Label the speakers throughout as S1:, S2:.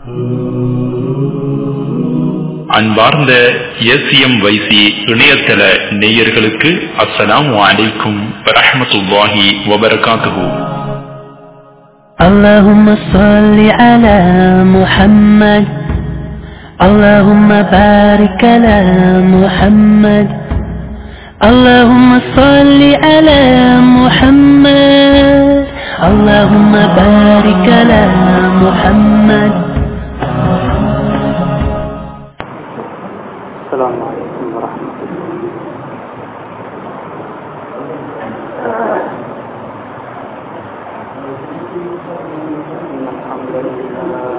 S1: அன்பார்ந்த எஸ்எம் வைசி இணையதள நேயர்களுக்கு அஸ்ஸலாமு அலைக்கும் வரஹ்மத்துல்லாஹி வபரகாத்துஹு
S2: اللهم صل على محمد اللهم بارك على محمد اللهم صل على محمد اللهم بارك على محمد
S3: السلام عليكم ورحمة الله إن الحمد لله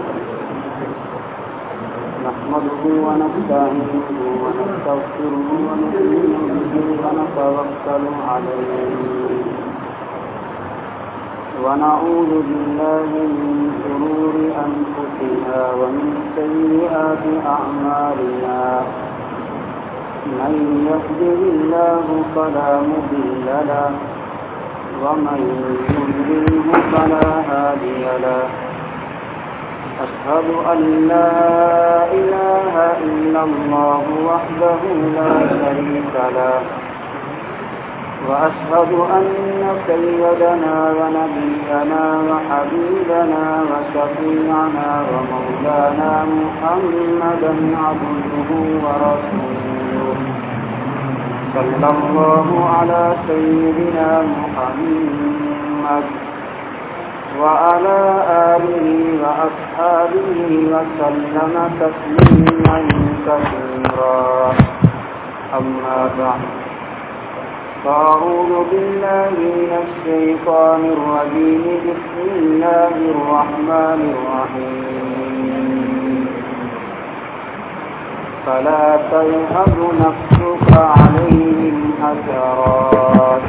S3: نحمده ونستعينه ونستغفره ونؤمن به ونتوكل عليه ونعوذ بالله من شرور أنفسنا ومن سيئات أعمالنا من يهده الله فلا مضل له ومن يضلله فلا هادي له أشهد أن لا إله إلا الله وحده لا شريك له وأشهد أن سيدنا ونبينا وحبيبنا وشفيعنا ومولانا محمدا عبده ورسوله صلى الله على سيدنا محمد وعلى آله وأصحابه وسلم تسليما كثيرا أما بعد فأعوذ بالله من الشيطان الرجيم بسم الله الرحمن الرحيم فلا تذهب نفسك عليهم حسرات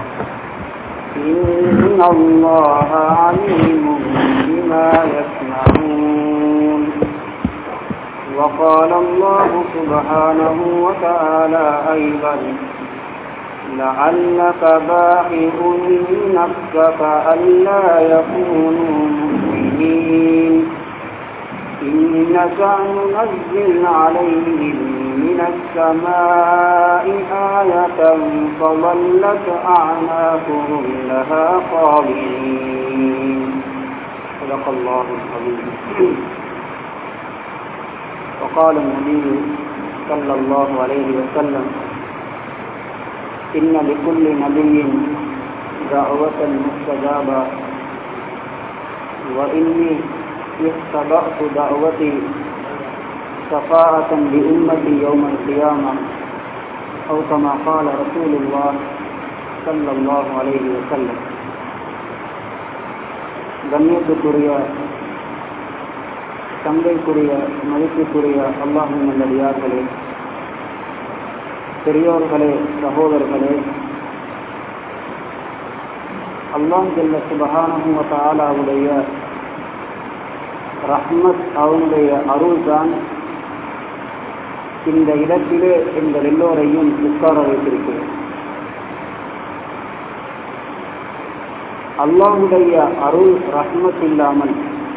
S3: إن الله عليم بما يصنعون وقال الله سبحانه وتعالى أيضا لعلك باخع نفسك ألا يكونوا مؤمنين إن نشأ ننزل عليهم من السماء آية فظلت أعناقهم لها خاضعين صدق الله العظيم وقال النبي صلى الله عليه وسلم إن لكل نبي دعوة مستجابة وإني اختبأت دعوتي شفاعة لأمتي يوم القيامة أو كما قال رسول الله صلى الله عليه وسلم கண்ணியத்துக்குரிய தந்தைக்குரிய மதிப்புக்குரிய அல்லாஹும் நல்லடியார்களே பெரியோர்களே சகோதரர்களே அல்லாம் ஜெல்ல சுபகானமுக தாலாவுடைய ரஹ்மத் அவனுடைய அருள் தான் இந்த இடத்திலே எங்கள் எல்லோரையும் உட்கார வைத்திருக்கிறேன் அல்லாஹுடைய அருள் ரஹ்மத் இல்லாமல்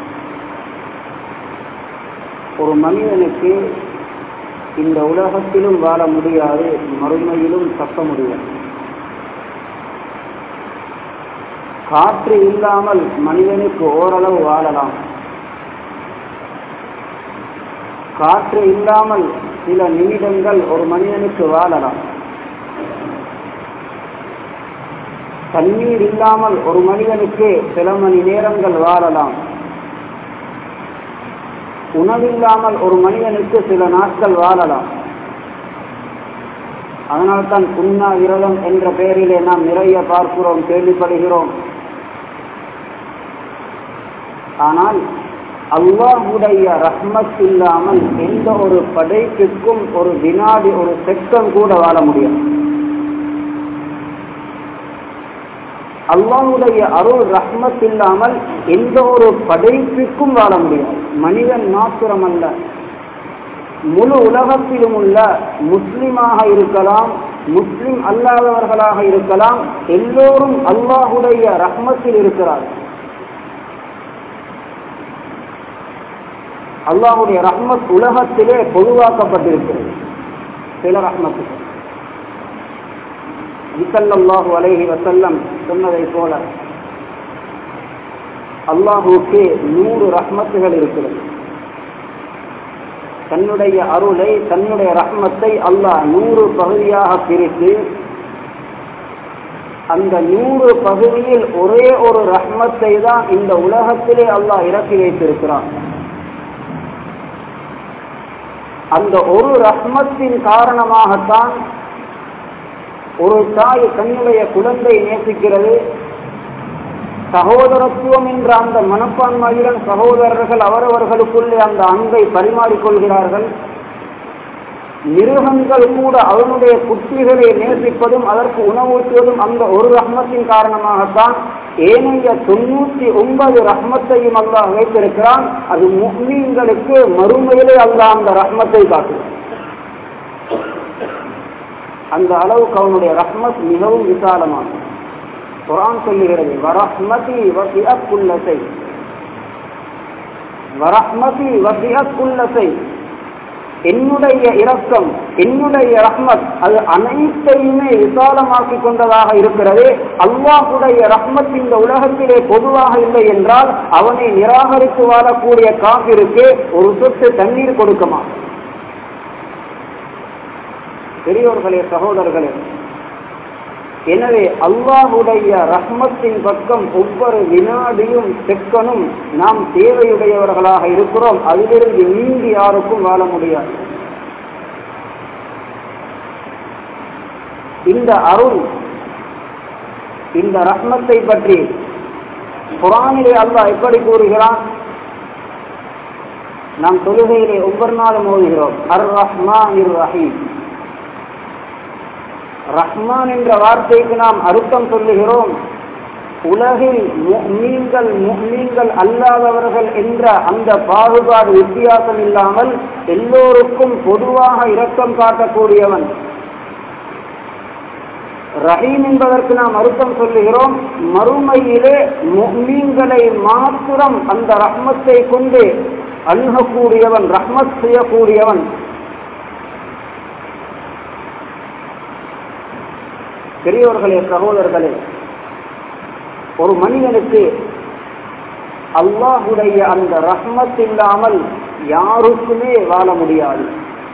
S3: ஒரு மனிதனுக்கு இந்த உலகத்திலும் வாழ முடியாது மறுமையிலும் தக்க முடியாது காற்று இல்லாமல் மனிதனுக்கு ஓரளவு வாழலாம் காற்று இல்லாமல் சில நிமிடங்கள் ஒரு மனிதனுக்கு வாழலாம் தண்ணீர் இல்லாமல் ஒரு மனிதனுக்கு சில மணி நேரங்கள் வாழலாம் உணவில்லாமல் ஒரு மனிதனுக்கு சில நாட்கள் வாழலாம் அதனால்தான் புண்ணா விரதம் என்ற பெயரிலே நாம் நிறைய பார்க்கிறோம் கேள்விப்படுகிறோம் ஆனால் அல்லாஹுடைய ரஹ்மத் இல்லாமல் எந்த ஒரு படைப்புக்கும் ஒரு வினாடி ஒரு செக்கம் கூட வாழ முடியும் அல்லாஹுடைய அருள் ரஹ்மத் இல்லாமல் எந்த ஒரு படைப்புக்கும் வாழ முடியாது மனிதன் மாத்திரம் அல்ல முழு உலகத்திலும் உள்ள முஸ்லிமாக இருக்கலாம் முஸ்லிம் அல்லாதவர்களாக இருக்கலாம் எல்லோரும் அல்லாஹுடைய ரஹ்மத்தில் இருக்கிறார்கள் அல்லாஹுடைய ரஹ்மத் உலகத்திலே பொதுவாக்கப்பட்டிருக்கிறது சில ரஹ்மத்துகள் விசல்லாஹு அலைஹி வசல்லம் சொன்னதை போல அல்லாஹுக்கு நூறு ரஹ்மத்துகள் இருக்கிறது தன்னுடைய அருளை தன்னுடைய ரஹ்மத்தை அல்லாஹ் நூறு பகுதியாக பிரித்து அந்த நூறு பகுதியில் ஒரே ஒரு ரஹ்மத்தை தான் இந்த உலகத்திலே அல்லாஹ் இறக்கி வைத்திருக்கிறான் அந்த ஒரு ரஹ்மத்தின் காரணமாகத்தான் ஒரு தாய் தன்னுடைய குழந்தை நேசிக்கிறது சகோதரத்துவம் என்ற அந்த மனப்பான்மையுடன் சகோதரர்கள் அவரவர்களுக்குள்ளே அந்த அன்பை பரிமாறிக்கொள்கிறார்கள் மிருகங்கள் கூட அவனுடைய குட்டிகளை நேசிப்பதும் அதற்கு உணவூட்டுவதும் அந்த ஒரு ரஹ்மத்தின் காரணமாகத்தான் ஏனைய தொண்ணூத்தி ஒன்பது ரஹ்மத்தையும் அல்லாஹ் வைத்திருக்கிறான் அது முஸ்லீம்களுக்கு மறுமையிலே அல்லாஹ் அந்த ரஹ்மத்தை காட்டுகிறான் அந்த அளவுக்கு அவனுடைய ரஹ்மத் மிகவும் விசாலமானது குரான் சொல்லுகிறது வரஹ்மதி வசிஅத் குல்லசை வரஹ்மதி வசிஅத் குல்லசை என்னுடைய இரக்கம் என்னுடைய ரஹ்மத் அது அனைத்தையுமே விசாலமாக்கி கொண்டதாக இருக்கிறது அல்லாஹுடைய ரஹ்மத் இந்த உலகத்திலே பொதுவாக இல்லை என்றால் அவனை நிராகரித்து வாழக்கூடிய காப்பிற்கு ஒரு சொட்டு தண்ணீர் கொடுக்குமா பெரியோர்களே சகோதரர்களே எனவே அல்லாஹுடைய ரஹ்மத்தின் பக்கம் ஒவ்வொரு வினாடியும் செக்கனும் நாம் தேவையுடையவர்களாக இருக்கிறோம் அதிலிருந்து நீங்கி யாருக்கும் வாழ முடியாது இந்த அருள் இந்த ரஹ்மத்தை பற்றி குரானிலே அல்லாஹ் எப்படி கூறுகிறான் நாம் தொழுகையிலே ஒவ்வொரு நாளும் ஓதுகிறோம் அர் ரஹ்மான் ரஹீம் ரஹ்மான் என்ற வார்த்தைக்கு நாம் அர்த்தம் சொல்லுகிறோம் உலகில் நீங்கள் நீங்கள் அல்லாதவர்கள் என்ற அந்த பாகுபாடு வித்தியாசம் இல்லாமல் எல்லோருக்கும் பொதுவாக இரக்கம் காட்டக்கூடியவன் ரஹீம் என்பதற்கு நாம் அர்த்தம் சொல்லுகிறோம் மறுமையிலே மீன்களை மாத்திரம் அந்த ரஹ்மத்தை கொண்டு அணுகக்கூடியவன் ரஹ்மத் செய்யக்கூடியவன் பெரியோர்களே சகோதரர்களே ஒரு மனிதனுக்கு அல்லாஹுடைய அந்த ரஹ்மத் இல்லாமல் யாருக்குமே வாழ முடியாது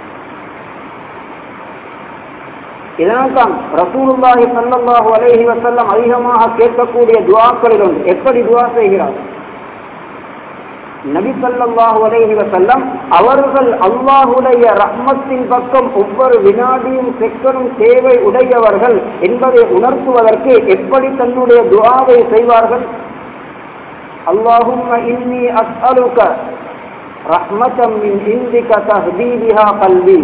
S3: இதனால்தான் ரசூலுல்லாஹி சல்லல்லாஹு அலைஹி வஸல்லம் அதிகமாக கேட்கக்கூடிய துவாக்களில் ஒன்று எப்படி துவா செய்கிறார் நபி சல்லாஹூ அலைஹி வசல்லம் அவர்கள் அல்லாஹுடைய ரஹ்மத்தின் பக்கம் ஒவ்வொரு வினாடியும் செக்கனும் தேவை உடையவர்கள் என்பதை உணர்த்துவதற்கு எப்படி தன்னுடைய துவாவை செய்வார்கள் அல்லாஹும் இன்னி அஸ்அலுக ரஹ்மத்தம் மின் இந்திக தஹ்தி பிஹா கல்வி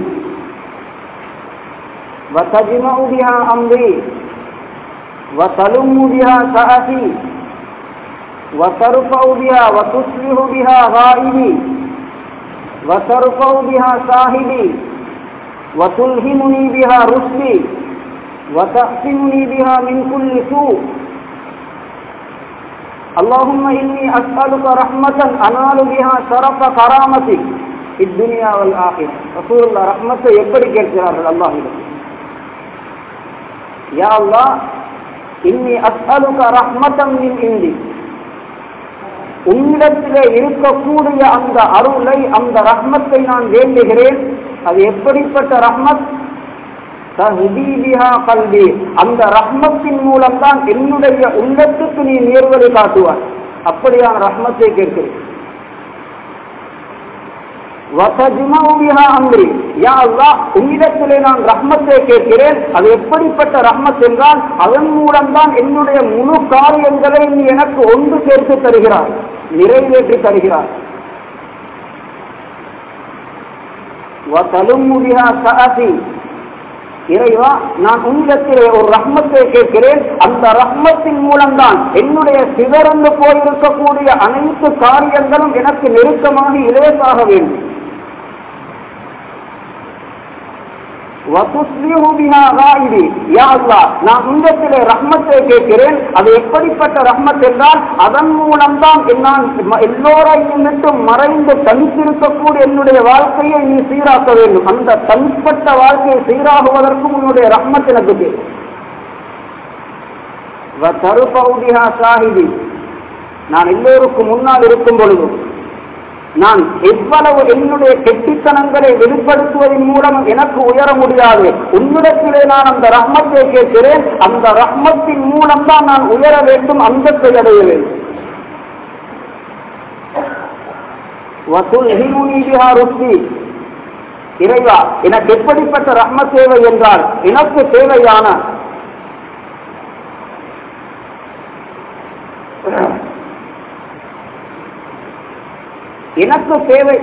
S3: وتجمع بها أمري وتلم بها سأتي وترفع بها وتصلح بها غائبي وترفع بها صاحبي وتلهمني بها رشدي وتحسنني بها من كل سوء اللهم إني أسألك رحمة أنال بها شرف كرامتك في الدنيا والآخرة رسول الله رحمة எப்படி கேட்கிறார்கள் அல்லாஹிடம் யா அல்லாஹ் இன்னி அஸ்அலுக ரஹ்மத்தம் மின் இந்தி உன்னிடத்திலே இருக்கக்கூடிய அந்த அருளை அந்த ரஹ்மத்தை நான் வேண்டுகிறேன் அது எப்படிப்பட்ட ரஹ்மத் கல்வி அந்த ரஹ்மத்தின் மூலம்தான் என்னுடைய உள்ளத்துக்கு நீ நேர்வதை காட்டுவார் அப்படியான ரஹ்மத்தை கேட்கிறேன் உன்னிடத்திலே நான் ரஹ்மத்தை கேட்கிறேன் அது எப்படிப்பட்ட ரஹ்மத் என்றால் அதன் மூலம்தான் என்னுடைய முழு காரியங்களை நீ எனக்கு ஒன்று சேர்த்து தருகிறார் நிறைவேற்றி தருகிறார் இறைவா நான் உன்னிடத்திலே ஒரு ரஹ்மத்தை கேட்கிறேன் அந்த ரஹ்மத்தின் மூலம்தான் என்னுடைய சிதறந்து போயிருக்கக்கூடிய அனைத்து காரியங்களும் எனக்கு நெருக்கமாக இலேசாக வேண்டும் வசுஸ்லிஹு பிஹா காயிபி. யா அல்லாஹ், நான் உங்களிடத்திலே ரஹ்மத்தை கேட்கிறேன் அது எப்படிப்பட்ட ரஹ்மத் என்றால் அதன் மூலம்தான் நான் ம- எல்லோரையும் விட்டு மறைந்து தனித்திருக்கக்கூடிய என்னுடைய வாழ்க்கையை நீ சீராக்க வேண்டும் அந்த தனிப்பட்ட வாழ்க்கையை சீராகுவதற்கும் உன்னுடைய ரஹ்மத் எனக்கு தேவை وَتَرْفَعُ بِهَا شَاهِدِي. நான் எல்லோருக்கும் முன்னால் இருக்கும் பொழுதும் நான் எவ்வளவு என்னுடைய கெட்டித்தனங்களை வெளிப்படுத்துவதன் மூலம் எனக்கு உயர முடியாது உன்னிடத்திலே நான் அந்த ரஹ்மத்தை கேட்கிறேன் அந்த ரஹ்மத்தின் மூலம் தான் நான் உயர வேண்டும் அந்தத்தை அடைய வேண்டும் وَتُلْهِمُنِي بِهَا رُشْدِي. இறைவா எனக்கு எப்படிப்பட்ட ரஹ்மத் தேவை என்றால் எனக்கு தேவையான எனக்கு தேவை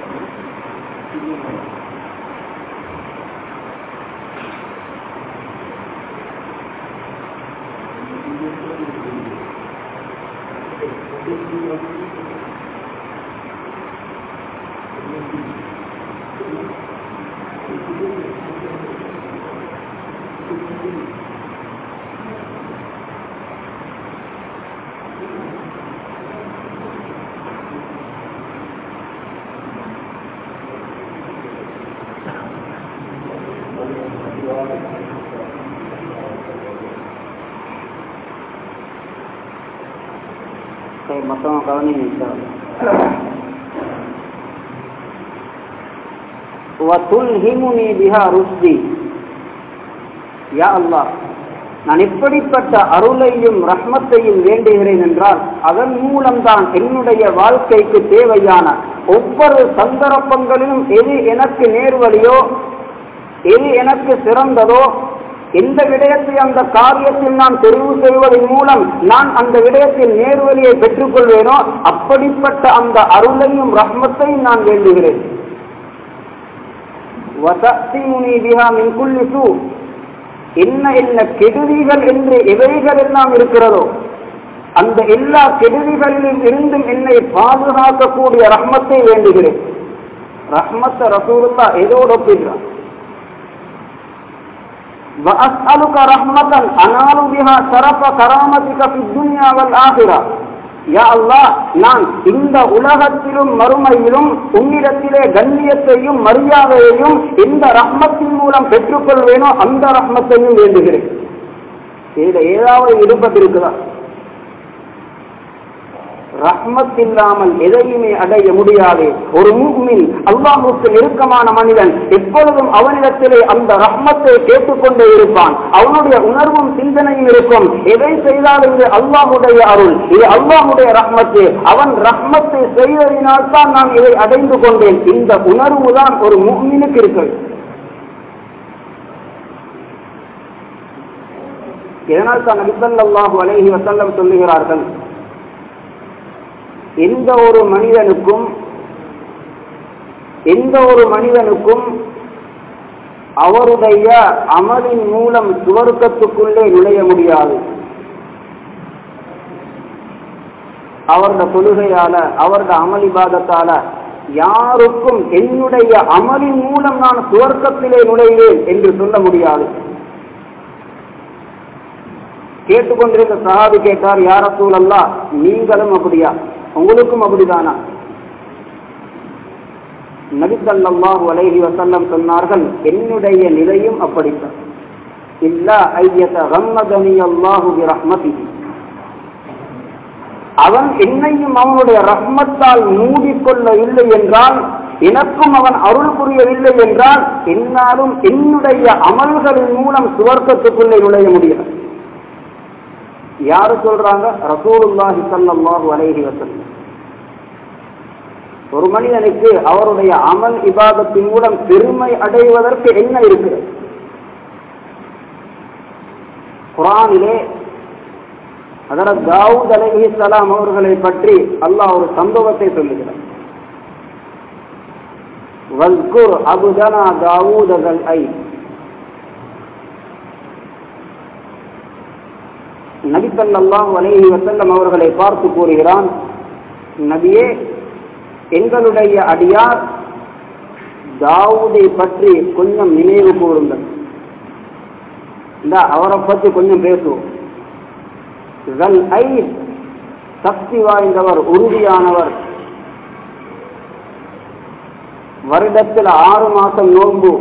S3: சரி மொத்தமாக கவனிங்க இன்ஷா அல்லாஹ். وَتُلْهِمُنِي بِهَا رُشْدِي. யா அல்லாஹ் நான் எப்படிப்பட்ட அருளையும் ரஹ்மத்தையும் வேண்டுகிறேன் என்றால் அதன் மூலம்தான் என்னுடைய வாழ்க்கைக்கு தேவையான ஒவ்வொரு சந்தர்ப்பங்களிலும் எது எனக்கு நேர்வழியோ எது எனக்கு சிறந்ததோ எந்த விடயத்தை அந்த காரியத்தில் நான் தெரிவு செய்வதன் மூலம் நான் அந்த விடயத்தில் நேர்வழியை பெற்றுக்கொள்வேனோ அப்படிப்பட்ட அந்த அருளையும் ரஹ்மத்தையும் நான் வேண்டுகிறேன் وَتَأْتِمُنِي بِهَا مِنْ كُلِّ سُوءٍ. என்ன என்ன கெடுதிகள் என்று எவைகள் எல்லாம் இருக்கிறதோ அந்த எல்லா கெடுதிகளிலும் இருந்தும் என்னை பாதுகாக்கக்கூடிய ரஹ்மத்தை வேண்டுகிறேன் ரஹ்மத்தை ரசூலுல்லா எதோடு ஒப்பிடுறான் وأسألك رحمة أنال بها شرف كرامتك في الدنيا والآخرة யா அல்லாஹ் நான் இந்த உலகத்திலும் மறுமையிலும் உன்னிடத்திலே கண்ணியத்தையும் மரியாதையையும் இந்த ரஹ்மத்தின் மூலம் பெற்றுக்கொள்வேனோ அந்த ரஹ்மத்தையும் வேண்டுகிறேன் இதுல ஏதாவது விருப்பத்திருக்குதா ரஹ்மத் இல்லாமல் எதையுமே அடைய முடியாது ஒரு மூமின் அல்லாஹுக்கு நெருக்கமான மனிதன் எப்பொழுதும் அவனிடத்திலே அந்த ரஹ்மத்தை கேட்டுக்கொண்டே இருப்பான் அவனுடைய உணர்வும் சிந்தனையும் இருக்கும் எதை செய்தாலும் இது அல்லாஹுடைய அருள் இது அல்லாஹுடைய ரஹ்மத்து அவன் ரஹ்மத்தை செய்வதனால் தான் நான் இதை அடைந்து கொண்டேன் இந்த உணர்வு தான் ஒரு மூமினுக்கு இருக்கிறது இதனால் தான் நபிசல்லாஹு அலைஹி வசல்லம் சொல்லுகிறார்கள் எந்த ஒரு மனிதனுக்கும் எந்த ஒரு மனிதனுக்கும் அவருடைய அமலின் மூலம் சுவர்க்கத்துக்குள்ளே நுழைய முடியாது அவருடைய தொழுகையால அவருடைய அமளிபாதத்தால யாருக்கும் என்னுடைய அமலின் மூலம் நான் சுவர்க்கத்திலே நுழைவேன் என்று சொல்ல முடியாது கேட்டுக்கொண்டிருந்த சஹாபி கேட்டார் யார சூழல்லா நீங்களும் அப்படியா உங்களுக்கும் அப்படிதானா நபிசல்லாஹு அலைஹி வசல்லம் சொன்னார்கள் என்னுடைய நிலையும் அப்படித்தான் இல்லா ஐயத ரம்மதனி அல்லாஹு ரஹ்மதி அவன் என்னையும் அவனுடைய ரஹ்மத்தால் மூடிக்கொள்ள இல்லை என்றால் எனக்கும் அவன் அருள் புரியவில்லை என்றால் என்னாலும் என்னுடைய அமல்களின் மூலம் சுவர்க்கத்துக்குள்ளே நுழைய முடியாது யாரு சொல்றாங்க ரசூலுல்லாஹி ஸல்லல்லாஹு அலைஹி வஸல்லம் ஒரு மனிதனுக்கு அவருடைய அமல் இபாதத்தின் மூலம் பெருமை அடைவதற்கு என்ன இருக்கிறது குரானிலே அதனால் தாவூத் அலைஹி சலாம் அவர்களை பற்றி அல்லாஹ் ஒரு சம்பவத்தை சொல்லுகிறார் வல்குர் அபுதனா தாவூதல் ஐ நபிசல்லாஹு அலைஹி வசல்லம் அவர்களை பார்த்து கூறுகிறான் நபியே எங்களுடைய அடியார் தாவூதை பற்றி கொஞ்சம் நினைவு கூறுங்கள் இந்த அவரை பற்றி கொஞ்சம் பேசுவோம் ரல் ஐ சக்தி வாய்ந்தவர் உறுதியானவர் வருடத்தில் ஆறு மாசம் நோன்பு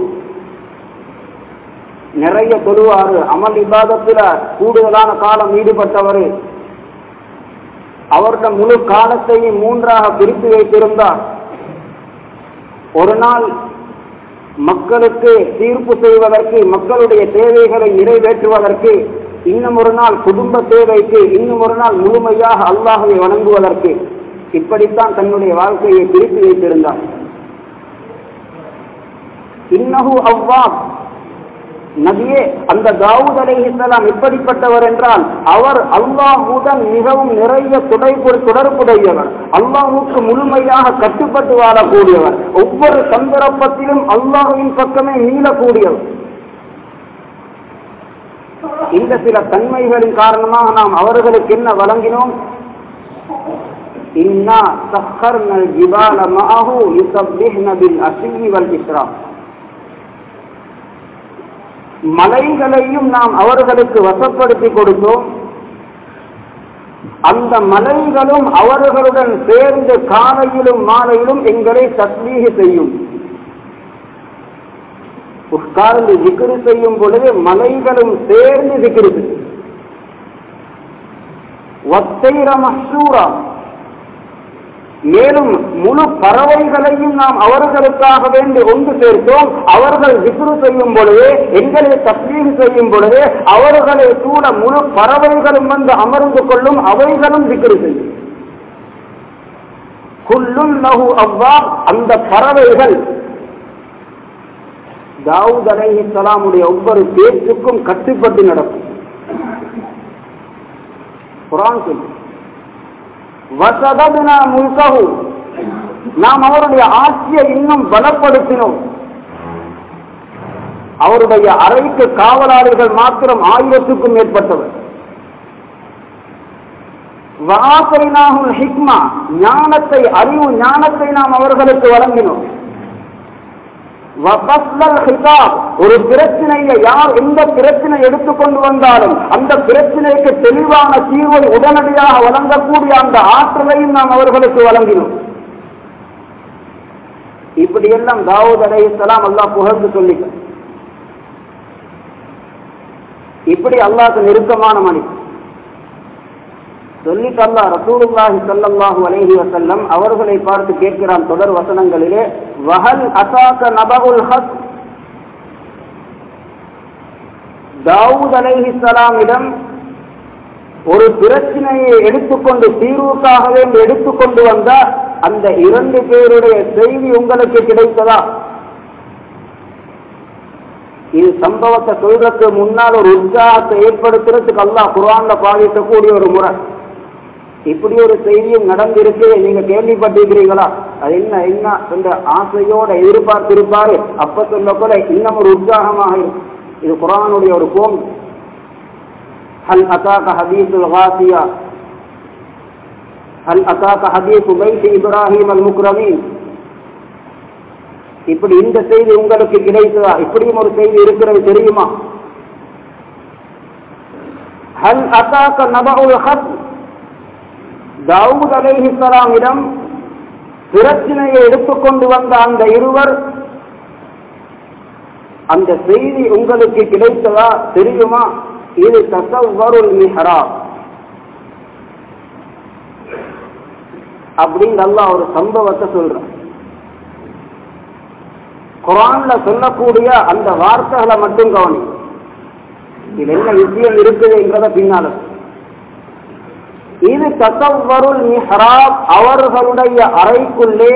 S3: நிறைய தொழுவாரு அமல் இபாதத்தில் கூடுதலான காலம் ஈடுபட்டவர் அவருடைய முழு காலத்தையும் மூன்றாக பிரித்து வைத்திருந்தார் ஒரு நாள் மக்களுக்கு தீர்ப்பு செய்வதற்கு மக்களுடைய தேவைகளை நிறைவேற்றுவதற்கு இன்னும் ஒரு நாள் குடும்ப தேவைக்கு இன்னும் ஒரு நாள் முழுமையாக அல்லாஹை வணங்குவதற்கு இப்படித்தான் தன்னுடைய வாழ்க்கையை பிரித்து வைத்திருந்தார் இன்னஹு அவ்வாப் நபியே அந்த தாவூத் அலைஹிஸ்ஸலாம் எப்படிப்பட்டவர் என்றால் அவர் அல்லாஹுடன் மிகவும் நிறைய துடை தொடர்புடையவர் அல்லாஹுக்கு முழுமையாக கட்டுப்பட்டு வாழக்கூடியவர் ஒவ்வொரு சந்தர்ப்பத்திலும் அல்லாஹுவின் பக்கமே மீளக்கூடியவர் இந்த சில தன்மைகளின் காரணமாக நாம் அவர்களுக்கு என்ன வழங்கினோம் இன்னா சஹர்னல் ஜிபால மஅஹு யுஸப்பிஹ்ன பில் அஷியி வல் இஸ்ராம் மலைகளையும் நாம் அவர்களுக்கு வசப்படுத்தி கொடுத்தோம் அந்த மலைகளும் அவர்களுடன் சேர்ந்து காலையிலும் மாலையிலும் எங்களை தஸ்மீக செய்யும் உட்கார்ந்து விக்கிரி செய்யும் பொழுது மலைகளும் சேர்ந்து விக்கிரி ஒத்தைர மசூரா மேலும் முழு பறவைகளையும் நாம் அவர்களுக்காக வேண்டி ஒன்று சேர்த்தோம் அவர்கள் விக்ரு செய்யும் பொழுது எங்களை தஸ்மீக செய்யும் பொழுது அவர்களை கூட முழு பறவைகளும் வந்து அமர்ந்து கொள்ளும் அவைகளும் விக்ரு செய்யும் குல்லும் லஹு அவ்வா அந்த பறவைகள் தாவூத் அலைஹி சலாமுடைய ஒவ்வொரு பேச்சுக்கும் கட்டுப்பட்டு நடக்கும் குரான் சொல்லு வசதனா முல்கஹு நாம் அவருடைய ஆட்சியை இன்னும் பலப்படுத்தினோம் அவருடைய அறைக்கு காவலாளிகள் மாத்திரம் ஆயிரத்துக்கும் மேற்பட்டவர் வாசைனாகுல் ஹிக்மா ஞானத்தை அறிவு ஞானத்தை நாம் அவர்களுக்கு வழங்கினோம் ஒரு பிரச்சனையை யார் எந்த பிரச்சனை எடுத்துக்கொண்டு வந்தாலும் அந்த பிரச்சனைக்கு தெளிவான தீர்வை உடனடியாக வழங்கக்கூடிய அந்த ஆற்றலையும் நாம் அவர்களுக்கு வழங்கினோம் இப்படியெல்லாம் தாவூத் அலை இஸ்லாம் அல்லாஹ் புகழ்ந்து சொல்லிக்க இப்படி அல்லாஹ்க்கு நெருக்கமான மனிதன் சொல்லிட்டு அல்லா ரசூலுல்லாஹி ஸல்லல்லாஹு அலைஹி வஸல்லம் அவர்களை பார்த்து கேட்கிறான் தொடர் வசனங்களிலே வஹல் அசாக நபகுல் ஹஸ் தாவூத் அலைஹி ஸலாமிடம் ஒரு பிரச்சனையை எடுத்துக்கொண்டு தீர்வுக்காகவே எடுத்துக்கொண்டு வந்த அந்த இரண்டு பேருடைய செய்தி உங்களுக்கு கிடைத்ததா இது சம்பவத்தை சொல்றதுக்கு முன்னால் ஒரு உற்சாகத்தை ஏற்படுத்துறதுக்கு அல்லாஹ் குரான்ல பாதிக்கக்கூடிய ஒரு முறை இப்படி ஒரு செய்தியும் நடந்திருக்கு நீங்க கேள்விப்பட்டிருக்கிறீங்களா அது என்ன என்ன என்ற ஆசையோட எதிர்பார்த்திருப்பாரு அப்ப சொல்ல போல இன்னும் ஒரு உற்சாகமாக இருக்கும் இது குரானுடைய ஒரு கோம் ஹல் அசாக ஹதீசுல் காசியா ஹல் அசாக ஹதீசு பைத் இப்ராஹிம் அல் முக்ரமீன் இப்படி இந்த செய்தி உங்களுக்கு கிடைத்ததா இப்படியும் ஒரு செய்தி இருக்கிறது தெரியுமா ஹல் அசாக நபுல் ஹஸ் தாவூத் அலைஹிஸ்லாமிடம் பிரச்சனையை எடுத்துக்கொண்டு வந்த அந்த இருவர் அந்த செய்தி உங்களுக்கு கிடைத்ததா தெரியுமா இது தசவருள் மிஹரா அப்படின்னு அல்லாஹ் ஒரு சம்பவத்தை சொல்றான் குரான்ல சொல்லக்கூடிய அந்த வார்த்தைகளை மட்டும் கவனி இது என்ன விஷயம் இருக்குதுன்றத பின்னால இது தசவருள் மிஹராப் அவர்களுடைய அறைக்குள்ளே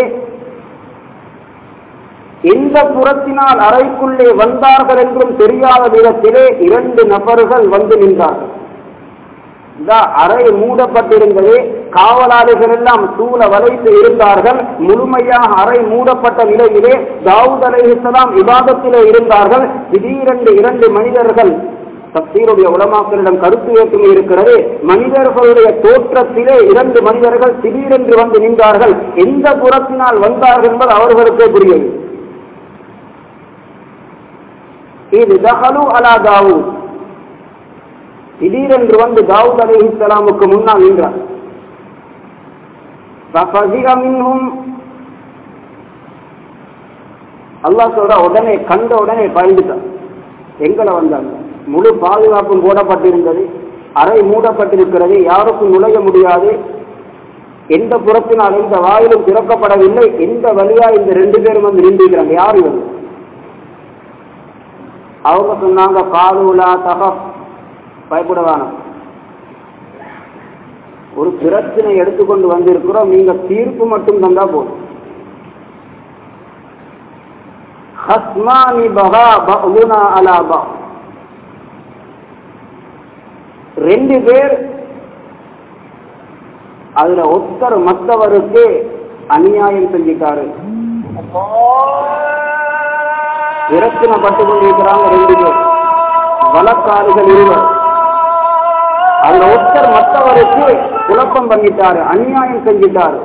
S3: எந்த புறத்தினால் அறைக்குள்ளே வந்தார்கள் என்றும் தெரியாத விதத்திலே இரண்டு நபர்கள் வந்து நின்றார்கள் இந்த அறை மூடப்பட்டிருந்தது காவலாளிகள் எல்லாம் சூழ வளைத்து இருந்தார்கள் முழுமையாக அறை மூடப்பட்ட நிலையிலே தாவூத் அலைஹிஸ்லாம் விவாதத்திலே இருந்தார்கள் திடீரென்று இரண்டு மனிதர்கள் தப்சீருடைய உலமாக்களிடம் கருத்து வேற்றுமை இருக்கிறது மனிதர்களுடைய தோற்றத்திலே இரண்டு மனிதர்கள் திடீரென்று வந்து நின்றார்கள் எந்த புறத்தினால் வந்தார்கள் என்பது அவர்களுக்கே புரியவில்லை இது தஹலு அலா தாவூத் திடீரென்று வந்து தாவூத் அலைஹிஸ்ஸலாமுக்கு முன்னால் நின்றார் ففزع منهم அல்லாஹ் சொல்ற உடனே கண்ட உடனே பயந்துட்டான் எங்களை வந்தாங்க முழு பாதுகாப்பும் போடப்பட்டிருந்தது அறை மூடப்பட்டிருக்கிறது யாருக்கும் நுழைய முடியாது எந்த புறத்தினால் எந்த வாயிலும் திறக்கப்படவில்லை எந்த வழியா இந்த ரெண்டு பேரும் வந்து நின்றுக்கிறாங்க யார் இவங்க அவங்க சொன்னாங்க காலூலா தக பயப்படவான ஒரு பிரச்சனை எடுத்துக்கொண்டு வந்திருக்கிறோம் நீங்க தீர்ப்பு மட்டும் தந்தா போதும் ஹஸ்மானி பகா பகுனா அலாபா ரெண்டு பேர் அதுல ஒருத்தர் மற்றவருக்கு அநியாயம் செஞ்சிட்டாரு பிரச்சனைப்பட்டு கொண்டிருக்கிறாங்க ரெண்டு பேர் வழக்காளிகள் இருவர் அதுல ஒருத்தர் மற்றவருக்கு குழப்பம் பண்ணிட்டாரு அநியாயம் செஞ்சிட்டாரு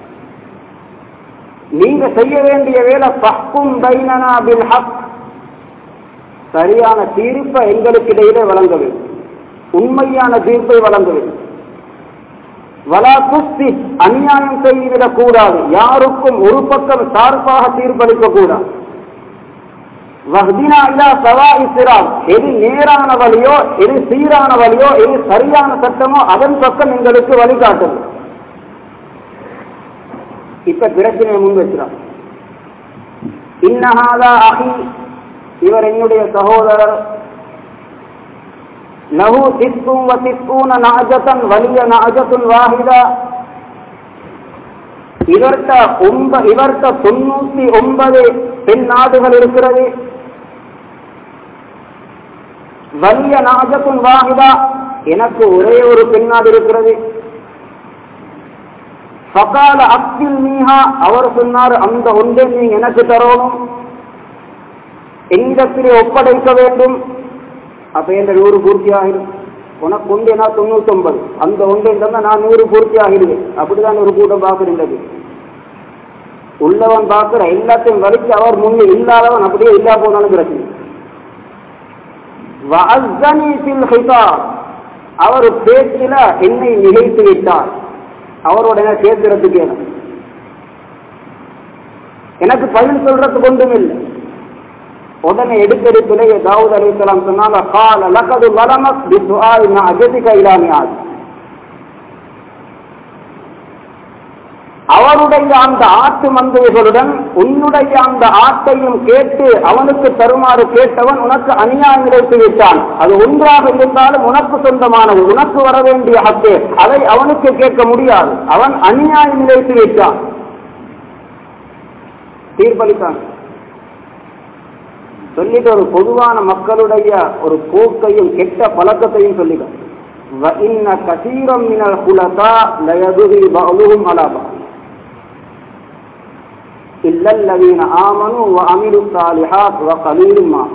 S3: நீங்க செய்ய வேண்டிய வேலை பக்கும் பைனனா பில் ஹக் சரியான தீர்ப்பை எங்களுக்கு இடையிலே வழங்க வேண்டும் உண்மையான தீர்ப்பை வழங்க வேண்டும் வலா குஸ்தி அநியாயம் செய்துவிடக் கூடாது யாருக்கும் ஒரு பக்கம் சார்பாக தீர்ப்பளிக்க கூடாது வஹ்தினா இல்லா சவா இஸ்ராம் எது நேரான வழியோ எது சீரான வழியோ எது சரியான சட்டமோ அதன் பக்கம் எங்களுக்கு வழிகாட்டுது இப்ப பிரச்சனையை முன் வச்சுறான் இன்னஹாதா அஹி இவர் என்னுடைய சகோதரர் லஹு திஸ்கும் வ திஸ்கூன நாஜதன் வலிய நாஜத்துன் வாஹிதா இவர்த்த ஒன்ப இவர்த்த தொண்ணூத்தி ஒன்பது பெண் நாடுகள் இருக்கிறது வலிய நாஜத்துன் வாஹிதா எனக்கு ஒரே ஒரு பெண்ணாடு இருக்கிறது ஃபகால அப்தில் மீஹா அவர் சொன்னார் அந்த ஒன்றை நீங்க எனக்கு தரணும் என்னிடத்திலே ஒப்படைக்க வேண்டும் அப்ப என்ற நூறு பூர்த்தி ஆகிடும் உனக்கு ஒன்றேனா தொண்ணூத்தி ஒன்பது அந்த ஒன்றை தந்தா நான் நூறு பூர்த்தி ஆகிடுவேன் அப்படிதான் ஒரு கூட்டம் பார்க்கின்றது உள்ளவன் பார்க்கிற எல்லாத்தையும் வலிச்சு அவர் முன்னே இல்லாதவன் அப்படியே இல்லா போனாலும் பிரச்சனை வஅஸ்ஸனி ஃபில் ஹிதாப் அவர் பேச்சில என்னை நிகழ்த்தி விட்டார் அவரோட என்ன பேசுறதுக்கு எனக்கு எனக்கு பதில் சொல்றதுக்கு ஒன்றும் இல்லை உடனே எடுத்தெடுப்பிலேயே தாவூத் அலிஸ்லாம் சொன்னாங்க கால லக்கது வலமக் பிசுஆல் அஜதிக இலாமியால் அவருடைய அந்த ஆட்டு மந்தைகளுடன் உன்னுடைய அந்த ஆட்டையும் கேட்டு அவனுக்கு தருமாறு கேட்டவன் உனக்கு அநியாயம் இழைத்து விட்டான் அது ஒன்றாக இருந்தாலும் உனக்கு சொந்தமானது உனக்கு வர வேண்டிய ஹக்கு அதை அவனுக்கு கேட்க முடியாது அவன் அநியாயம் இழைத்து விட்டான் தீர்ப்பளித்தான் சொல்லிட்டு ஒரு பொதுவான மக்களுடைய ஒரு போக்கையும் கெட்ட பழக்கத்தையும் சொல்லிட்டான் وَإِنَّ كَثِيرًا مِنَ الْخُلَطَاءِ لَيَبْغِي بَعْضُهُمْ عَلَى بَعْضٍ إِلَّا الَّذِينَ آمَنُوا وَعَمِلُوا الصَّالِحَاتِ وَقَلِيلٌ مَا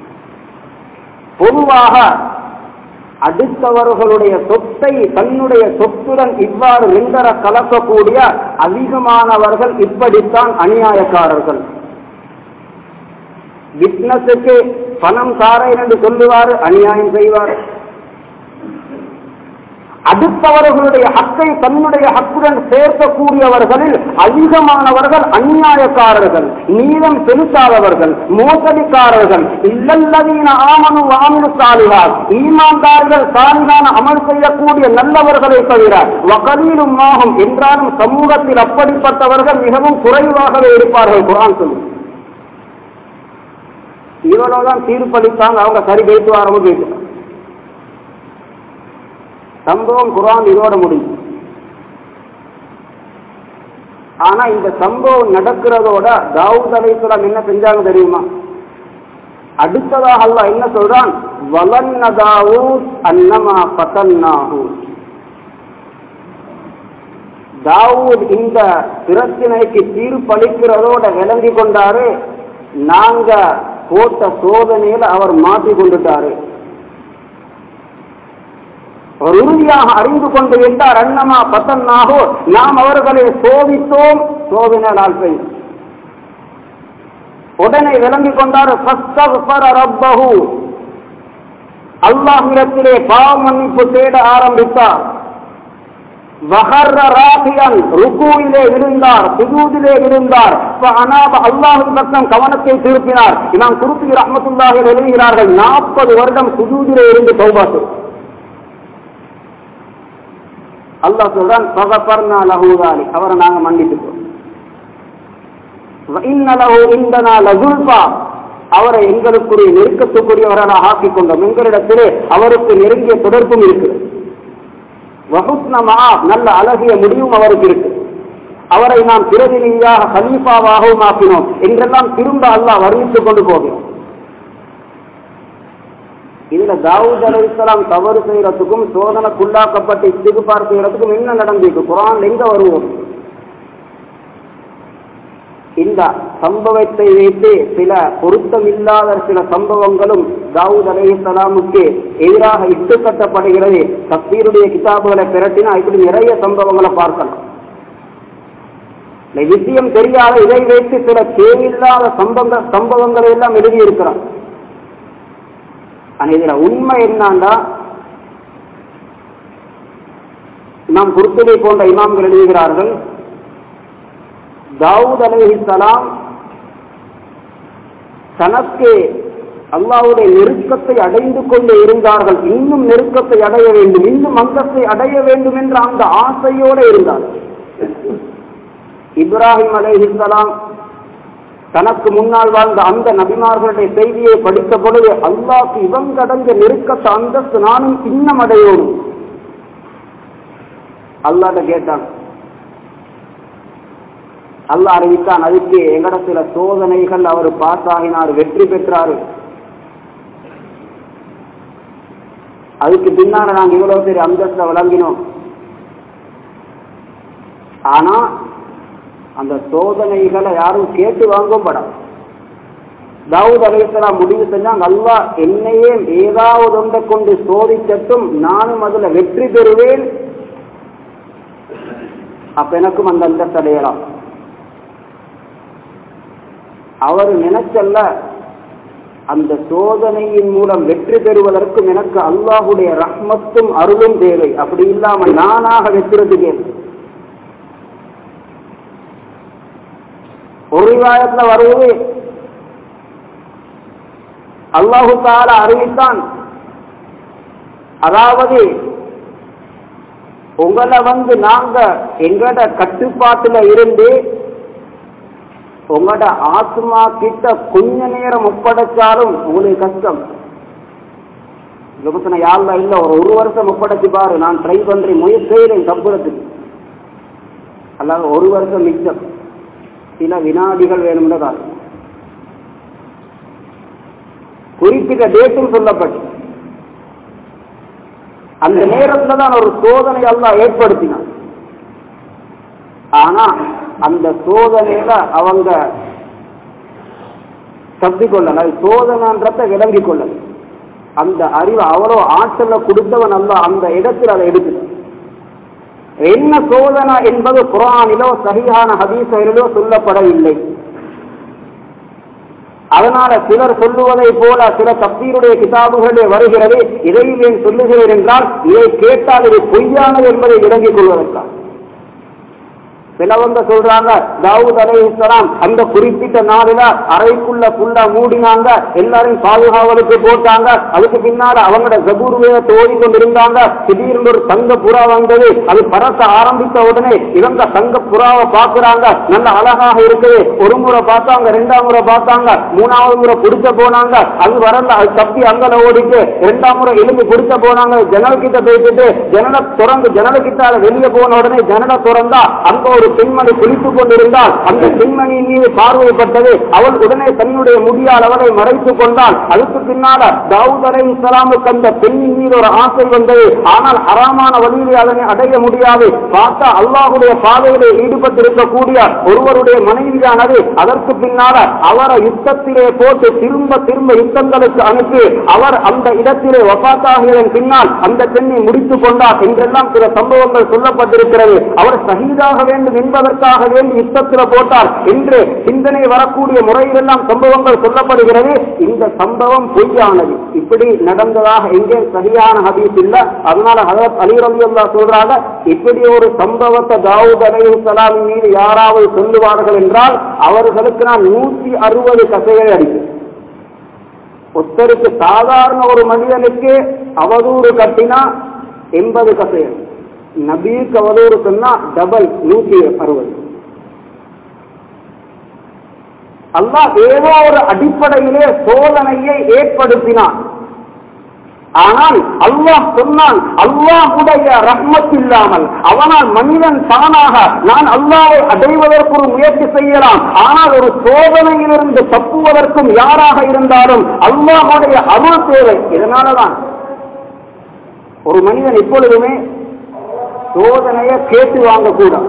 S3: பொதுவாக அடுத்தவர்களுடைய சொத்தை தன்னுடைய சொத்துடன் இவ்வாறு ரெண்டர கலக்கக்கூடிய அதிகமானவர்கள் இப்படித்தான் அநியாயக்காரர்கள் பிசினஸுக்கு பணம் தாரேன் என்று சொல்லுவார் அநியாயம் செய்வார் அடுத்தவர்களுடைய ஹக்கை தன்னுடைய ஹக்குடன் சேர்க்கக்கூடியவர்களில் அதிகமானவர்கள் அநியாயக்காரர்கள் நீளம் செலுத்தாதவர்கள் மோசடிக்காரர்கள் இல்லல்லதீன ஆமனு வாமினு சாலிகார் ஈமான்தார்கள் சாலிகான அமல் செய்யக்கூடிய நல்லவர்களை தவிர வகலீலும் ஆகும் என்றாலும் சமூகத்தில் அப்படிப்பட்டவர்கள் மிகவும் குறைவாகவே இருப்பார்கள் குரான் சொல்லி இவ்வளவுதான் தீர்ப்பளித்தாங்க அவங்க சரி பேசுவாரவும் பேசுறாங்க சம்பவம் குரான் இதோட முடியும் ஆனா இந்த சம்பவம் நடக்கிறதோட தாவூத் அலைசலாம் என்ன செஞ்சாங்க தெரியுமா அடுத்ததாக அல்லாஹ் என்ன சொல்றான் வலன்ன தாவூத் அன்னமா பதன்னாஹு தாவூத் இந்த பிரச்சனைக்கு தீர்ப்பளிக்கிறதோட விளங்கி கொண்டாரு நாங்க போட்ட சோதனையில அவர் மாற்றி கொண்டுட்டாரு அவர் உறுதியாக அறிந்து கொண்டு விட்டார் அன்னமா பத்தன்னாகோ நாம் அவர்களை சோதித்தோம் சோதனை நாள் பெய்யும் உடனே விளங்கிக் கொண்டார் ஃபஸ்தக்ஃபர ரப்பஹு அல்லாஹ்விடத்திலே பாவ மன்னிப்பு தேட ஆரம்பித்தார் வஹர்ர ராபியன் ருக்குவிலே விழுந்தார் சுஜூதிலே விழுந்தார் அனாப அல்லாஹின் பக்கம் கவனத்தை திருப்பினார் இமாம் குருத்தி ரஹமத்துல்லாஹி எழுதுகிறார்கள் நாற்பது வருடம் சுஜூதிலே இருந்து தௌபாத்து அல்லாஹ் சொல்றான் பகப்பர்னா லஹூதாலி அவரை நாங்க மன்னித்துட்டோம் இன்னலஹு இந்தனா லசுல்பா அவரை எங்களுக்குரிய நெருக்கத்துக்குரியவராக ஆக்கிக் கொண்டோம் எங்களிடத்திலே அவருக்கு நெருங்கிய தொடர்பும் இருக்குது வகுத்னமா நல்ல அழகிய முடிவும் அவருக்கு இருக்கு அவரை நாம் பிரதிநிதியாக கலீஃபாவாகவும் ஆக்கினோம் என்றெல்லாம் திரும்ப அல்லாஹ் வர்ணித்துக் கொண்டு போகிறோம் இதுல தாவூத் அலி இஸ்லாம் தவறு செய்யறதுக்கும் சோதனைக்குள்ளாக்கப்பட்டு இஸ்திகுபார் செய்யறதுக்கும் என்ன நடந்திருக்கு குரான் எங்க வருவோம் இந்த சம்பவத்தை வைத்து சில பொருத்தமில்லாத சில சம்பவங்களும் தாவூத் அலி இஸ்லாமுக்கு எதிராக இட்டு கட்டப்படுகிறது தப்பீருடைய கிதாபுகளை பிரட்டினா இப்படி நிறைய சம்பவங்களை பார்க்கலாம் இந்த விஷயம் தெரியாத இதை வைத்து சில தேவையில்லாத சம்பவ சம்பவங்களை எல்லாம் எழுதியிருக்கிறான் ஆனா இதுல உண்மை என்னன்னா நாம் குருத்துவை போன்ற இமாம்கள் எழுதுகிறார்கள் தாவூத் அலைஹிஸ்ஸலாம் தனக்கு அல்லாவுடைய நெருக்கத்தை அடைந்து கொண்டு இருந்தார்கள் இன்னும் நெருக்கத்தை அடைய வேண்டும் இன்னும் அந்தஸ்தை அடைய வேண்டும் என்ற அந்த ஆசையோடு இருந்தார்கள் இப்ராஹிம் அலைஹிஸ்ஸலாம் தனக்கு முன்னால் வாழ்ந்த அந்த நபிமார்களுடைய செய்தியை படித்த பொழுது அல்லாஹ்க்கு இவங்க அடைஞ்ச நெருக்கத்தை அந்தஸ்து நானும் இன்னும் அடையோடும் அல்லாட்ட கேட்டான் அல்லாஹ் அறிவித்தான் அதுக்கு எங்கட சில சோதனைகள் அவர் பாஸ் ஆகினார் வெற்றி பெற்றாரு அதுக்கு பின்னால நாங்க இவ்வளவு பெரிய அந்தஸ்தை வழங்கினோம் ஆனா அந்த சோதனைகளை யாரும் கேட்டு வாங்கவும் படம் தாவூத் அலைசலாம் முடிவு செஞ்சாங்க அல்லா என்னையே ஏதாவது ஒன்றை கொண்டு சோதிச்சட்டும் நானும் அதுல வெற்றி பெறுவேன் அப்ப எனக்கும் அந்த அந்தஸ்து அடையலாம் அவர் நினைச்சல்ல அந்த சோதனையின் மூலம் வெற்றி பெறுவதற்கும் எனக்கு அல்லாஹுடைய ரஹ்மத்தும் அருளும் தேவை அப்படி இல்லாமல் நானாக வெற்றுறது ஒரு விவாயத்துல வருவது அல்லாஹு தால அறிவித்தான் அதாவது உங்களை வந்து நாங்க எங்கட கட்டுப்பாட்டுல இருந்து உங்களோட ஆத்மா கிட்ட கொஞ்ச நேரம் ஒப்படைச்சாலும் உங்களுக்கு கஷ்டம் யோசனை யாருல இல்ல ஒரு ஒரு வருஷம் ஒப்படைச்சு பாரு நான் ட்ரை பண்றேன் முயற்சி செய்யறேன் தப்புறதுக்கு அல்லாத ஒரு வருஷம் மிச்சம் சில வினாடிகள் வேணும்னு குறிப்பிட்ட டேட்டும் சொல்லப்பட்டு அந்த நேரத்துல தான் ஒரு சோதனை எல்லாம் ஏற்படுத்தினான் ஆனா அந்த சோதனையில அவங்க தப்பிக்கொள்ளல அது சோதனைன்றத விளங்கி கொள்ளல அந்த அறிவு அவ்வளோ ஆற்றல கொடுத்தவன் அல்ல அந்த இடத்தில் அதை எடுக்குது என்ன சோதனை என்பது குரானிலோ சரியான ஹதீசரிலோ சொல்லப்படவில்லை அதனால சிலர் சொல்லுவதை போல சில தப்பீருடைய கிதாபுகளே வருகிறது இதையும் ஏன் சொல்லுகிறேன் என்றால் இதை கேட்டால் இது பொய்யானது என்பதை விளங்கிக் கொள்வதற்காக சிலவங்க சொல்றாங்க தாவூத் அலைஹிஸ்லாம் அந்த குறிப்பிட்ட நாளில அறைக்குள்ள புல்லா மூடினாங்க எல்லாரையும் பாதுகாவலுக்கு போட்டாங்க அதுக்கு பின்னால அவங்களோட ஜபூர்வையை தோடி கொண்டிருந்தாங்க திடீர்னு ஒரு தங்க புறா வந்தது அது பறக்க ஆரம்பித்த உடனே இவங்க தங்க புறாவை பாக்குறாங்க நல்ல அழகாக இருக்குது ஒரு முறை பார்த்தாங்க ரெண்டாம் முறை பார்த்தாங்க மூணாவது முறை பிடிச்ச போனாங்க அது வரல அது தப்பி அங்கல ஓடிட்டு ரெண்டாம் முறை எலும்பு பிடிச்ச போனாங்க ஜன்னல் கிட்ட போயிட்டு ஜன்னலை திறந்து ஜன்னல் கிட்ட வெளியே போன உடனே ஜன்னலை திறந்தா அங்க ஒரு பெண்மணி குளித்துக் கொண்டிருந்தால் அந்த பெண்மணியின் மீது பார்வைப்பட்டது அவள் உடனே தன்னுடைய முடியால் அவளை மறைத்துக் கொண்டாள் அதுக்கு பின்னால தாவூத் அலை இஸ்லாமுக்கு அந்த பெண்ணின் மீது ஒரு ஆசை வந்தது ஆனால் அறாமான வழியிலே அதனை அடைய முடியாது பார்த்தா அல்லாஹுடைய பாதையிலே ஈடுபட்டிருக்கக்கூடிய ஒருவருடைய மனைவியானது அதற்கு பின்னால அவரை யுத்தத்திலே போட்டு திரும்ப திரும்ப யுத்தங்களுக்கு அனுப்பி அவர் அந்த இடத்திலே வபாத்தாகியதன் பின்னால் அந்த பெண்ணை முடித்துக் கொண்டார் என்றெல்லாம் சில சம்பவங்கள் சொல்லப்பட்டிருக்கிறது அவர் சகிதாக வேண்டும் என்பதற்காக வேண்டி யுத்தத்தில் போட்டார் என்று சிந்தனை வரக்கூடிய முறையிலெல்லாம் சம்பவங்கள் சொல்லப்படுகிறது இந்த சம்பவம் பொய்யானது இப்படி நடந்ததாக எங்கே சரியான ஹதீஸ் இல்ல அதனால ஹதரத் அலி ரவி அல்லா சொல்றாங்க இப்படி ஒரு சம்பவத்தை தாவூத் அலைஹி சலாமின் மீது யாராவது சொல்லுவார்கள் என்றால் அவர்களுக்கு நான் நூத்தி அறுபது கசைகளை அடிப்பேன் ஒருத்தருக்கு சாதாரண ஒரு மனிதனுக்கு அவதூறு கட்டினா எண்பது கசைகள் நபீக்கு அவதூறு சொன்னா டபுள் நூத்தி அறுபது அல்லாஹ் ஏதோ ஒரு அடிப்படையிலே சோதனையை ஏற்படுத்தினான் ஆனால் அல்லாஹ் சொன்னான் அல்லாஹுடைய ரஹ்மத் இல்லாமல் அவனால் மனிதன் தானாக நான் அல்லாவை அடைவதற்கு ஒரு முயற்சி செய்யலாம் ஆனால் ஒரு சோதனையிலிருந்து தப்புவதற்கும் யாராக இருந்தாலும் அல்லாஹுடைய அருள் தேவை இதனாலதான் ஒரு மனிதன் எப்பொழுதுமே சோதனையை கேட்டு வாங்கக்கூடாது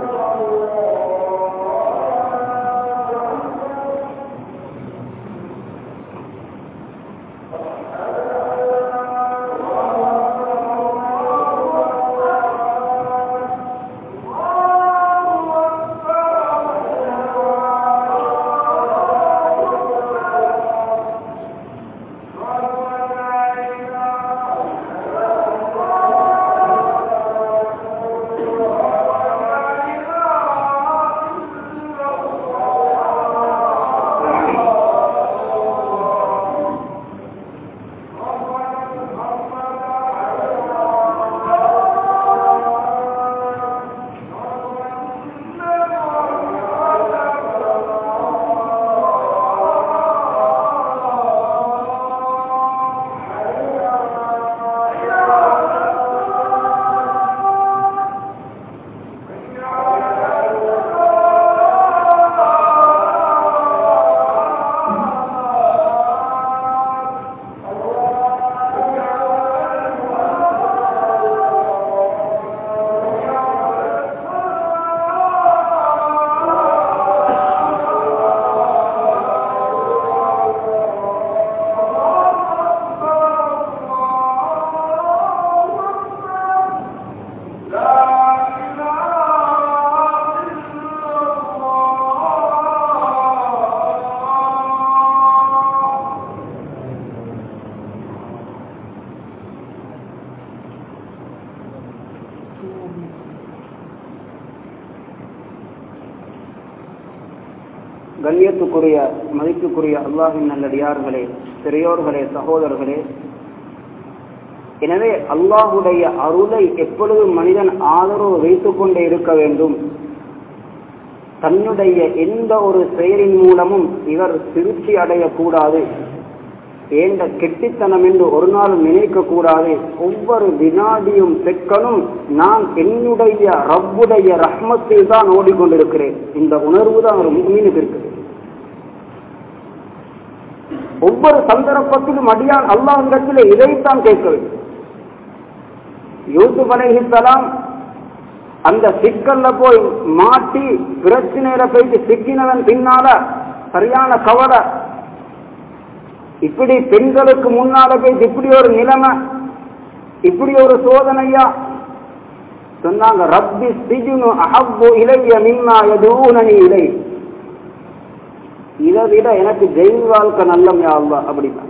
S3: கண்ணியத்துக்குரிய மதிப்புக்குரிய அல்லாஹின் நல்லடியார்களே பெரியோர்களே சகோதரர்களே எனவே அல்லாஹுடைய அருளை எப்பொழுதும் மனிதன் ஆதரவு வைத்துக் கொண்டே இருக்க வேண்டும் தன்னுடைய எந்த ஒரு செயலின் மூலமும் இவர் திருப்தி அடையக்கூடாது ஏண்ட கெட்டித்தனம் என்று ஒரு நாளும் நினைக்க கூடாது ஒவ்வொரு வினாடியும் செக்கனும் நான் என்னுடைய ரப்புடைய ரஹ்மத்தில் தான் ஓடிக்கொண்டிருக்கிறேன் இந்த உணர்வு தான் ஒரு மீனுக்கு இருக்குது ஒவ்வொரு சந்தர்ப்பத்திலும் அடியான் அல்லாஹிடத்தில் இதைத்தான் கேட்க வேண்டும் யூசுப் அலைஹிஸ்ஸலாம் அந்த சிக்கல்ல போய் மாட்டி பிரச்சனையில போயிட்டு சிக்கினவன் பின்னால சரியான கவலை இப்படி பெண்களுக்கு முன்னால போய் இப்படி ஒரு நிலைமை இப்படி ஒரு சோதனையா சொன்னாங்க ரப்பி சிஜுனு அஹப்பு இலைய மின்னா எதுவுனி இலை இதை விட எனக்கு ஜெயில் வாழ்க்கை நல்லம் யாழ்வா அப்படின்னா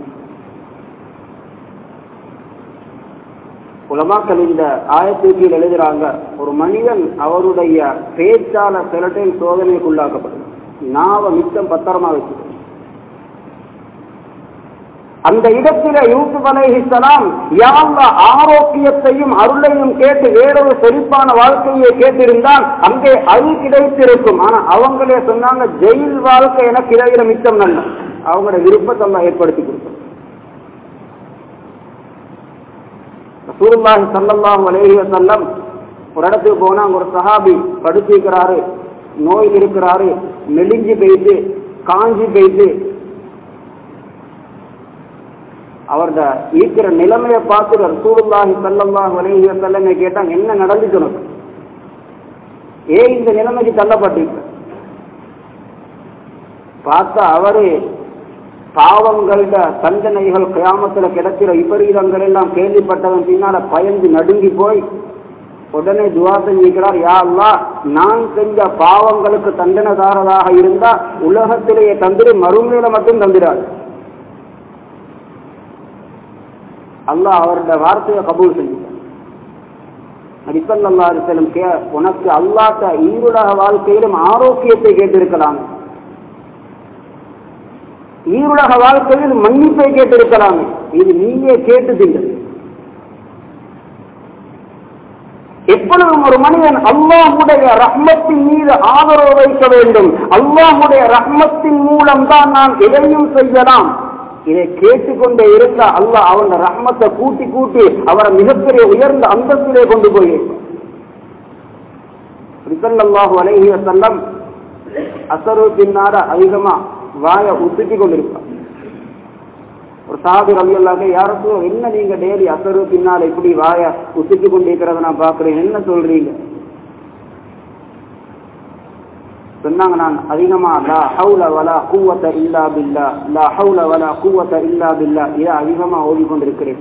S3: உலமாக்கள் இந்த ஆயத்துக்கு எழுதுறாங்க ஒரு மனிதன் அவருடைய பேச்சால சில டைம் சோதனைக்குள்ளாக்கப்படும் நாவ மிச்சம் பத்திரமா வச்சு அந்த இடத்தில யூசுப் அலைஹிஸ்ஸலாம் யாழ்ல ஆரோக்கியத்தையும் அருளையும் கேட்டு வேறொரு செழிப்பான வாழ்க்கையை கேட்டிருந்தால் அங்கே அது கிடைத்திருக்கும் ஆனா அவங்களே சொன்னாங்க ஜெயில் வாழ்க்கை என கிடைக்கிற மிச்சம் நல்ல அவங்களோட விருப்பத்தை எல்லாம் ஏற்படுத்தி கொடுத்தோம் ரசூலுல்லாஹி ஸல்லல்லாஹு அலைஹி வஸல்லம் ஒரு இடத்துக்கு போனா அங்க ஒரு சஹாபி படுத்திருக்கிறாரு நோயில் இருக்கிறாரு மெலிஞ்சு போயிட்டு காஞ்சி போயிட்டு அவரோட இருக்கிற நிலைமையை பார்த்து ரசூலுல்லாஹி ஸல்லல்லாஹு அலைஹி வஸல்லம் கேட்டாங்க என்ன நடந்துச்சு உனக்கு ஏன் இந்த நிலைமைக்கு தள்ளப்பட்டிருக்க பார்த்தா அவரு பாவங்கள தண்டனைகள் கிராமத்துல கிடைக்கிற விபரீதங்கள் எல்லாம் கேள்விப்பட்டவன் பின்னால பயந்து நடுங்கி போய் உடனே துவா செஞ்சுக்கிறார் யா அல்லாஹ் நான் செஞ்ச பாவங்களுக்கு தண்டனை தாரதாக இருந்தா உலகத்திலேயே தந்திரு மறுமையில மட்டும் தந்திரார் அல்லாஹ் அவருடைய வார்த்தையை கபூல் செஞ்சுட்டார் நபிசல்லா அலிசல்லம் கே உனக்கு அல்லாட்ட ஈருலக வாழ்க்கையிலும் ஆரோக்கியத்தை கேட்டிருக்கலாம் ஈருலக வாழ்க்கையில் மன்னிப்பை கேட்டிருக்கலாமே இது நீயே கேட்டுதீங்க எப்பொழுதும் ஒரு மனிதன் அல்லாஹுடைய ரஹ்மத்தின் மீது ஆதரவு வைக்க வேண்டும் அல்லாஹுடைய ரஹ்மத்தின் மூலம் தான் நான் எதையும் செய்யலாம் இதை கேட்டுக்கொண்டே இருந்தா அல்லாஹ் அவன் ரஹ்மத்தை கூட்டி கூட்டி அவரை மிகப்பெரிய உயர்ந்த அந்தஸ்திலே கொண்டு போய் ரிசல்லாஹு அலைஹி வசல்லம் அசரு பின்னார அதிகமா வாய உத்துட்டி கொண்டிருப்பார் ஒரு சாது ரவியல்லாக யாருக்கும் என்ன நீங்க டெய்லி அசரு பின்னால் இப்படி வாய உத்துட்டி கொண்டிருக்கிறத நான் பாக்குறேன் என்ன சொல்றீங்க சொன்னாங்க நான் அதிகமா லா ஹவுல வலா கூவத்த இல்லா பில்லா லா ஹவுல வலா கூவத்த இல்லா பில்லா இதை அதிகமா ஓடிக்கொண்டிருக்கிறேன்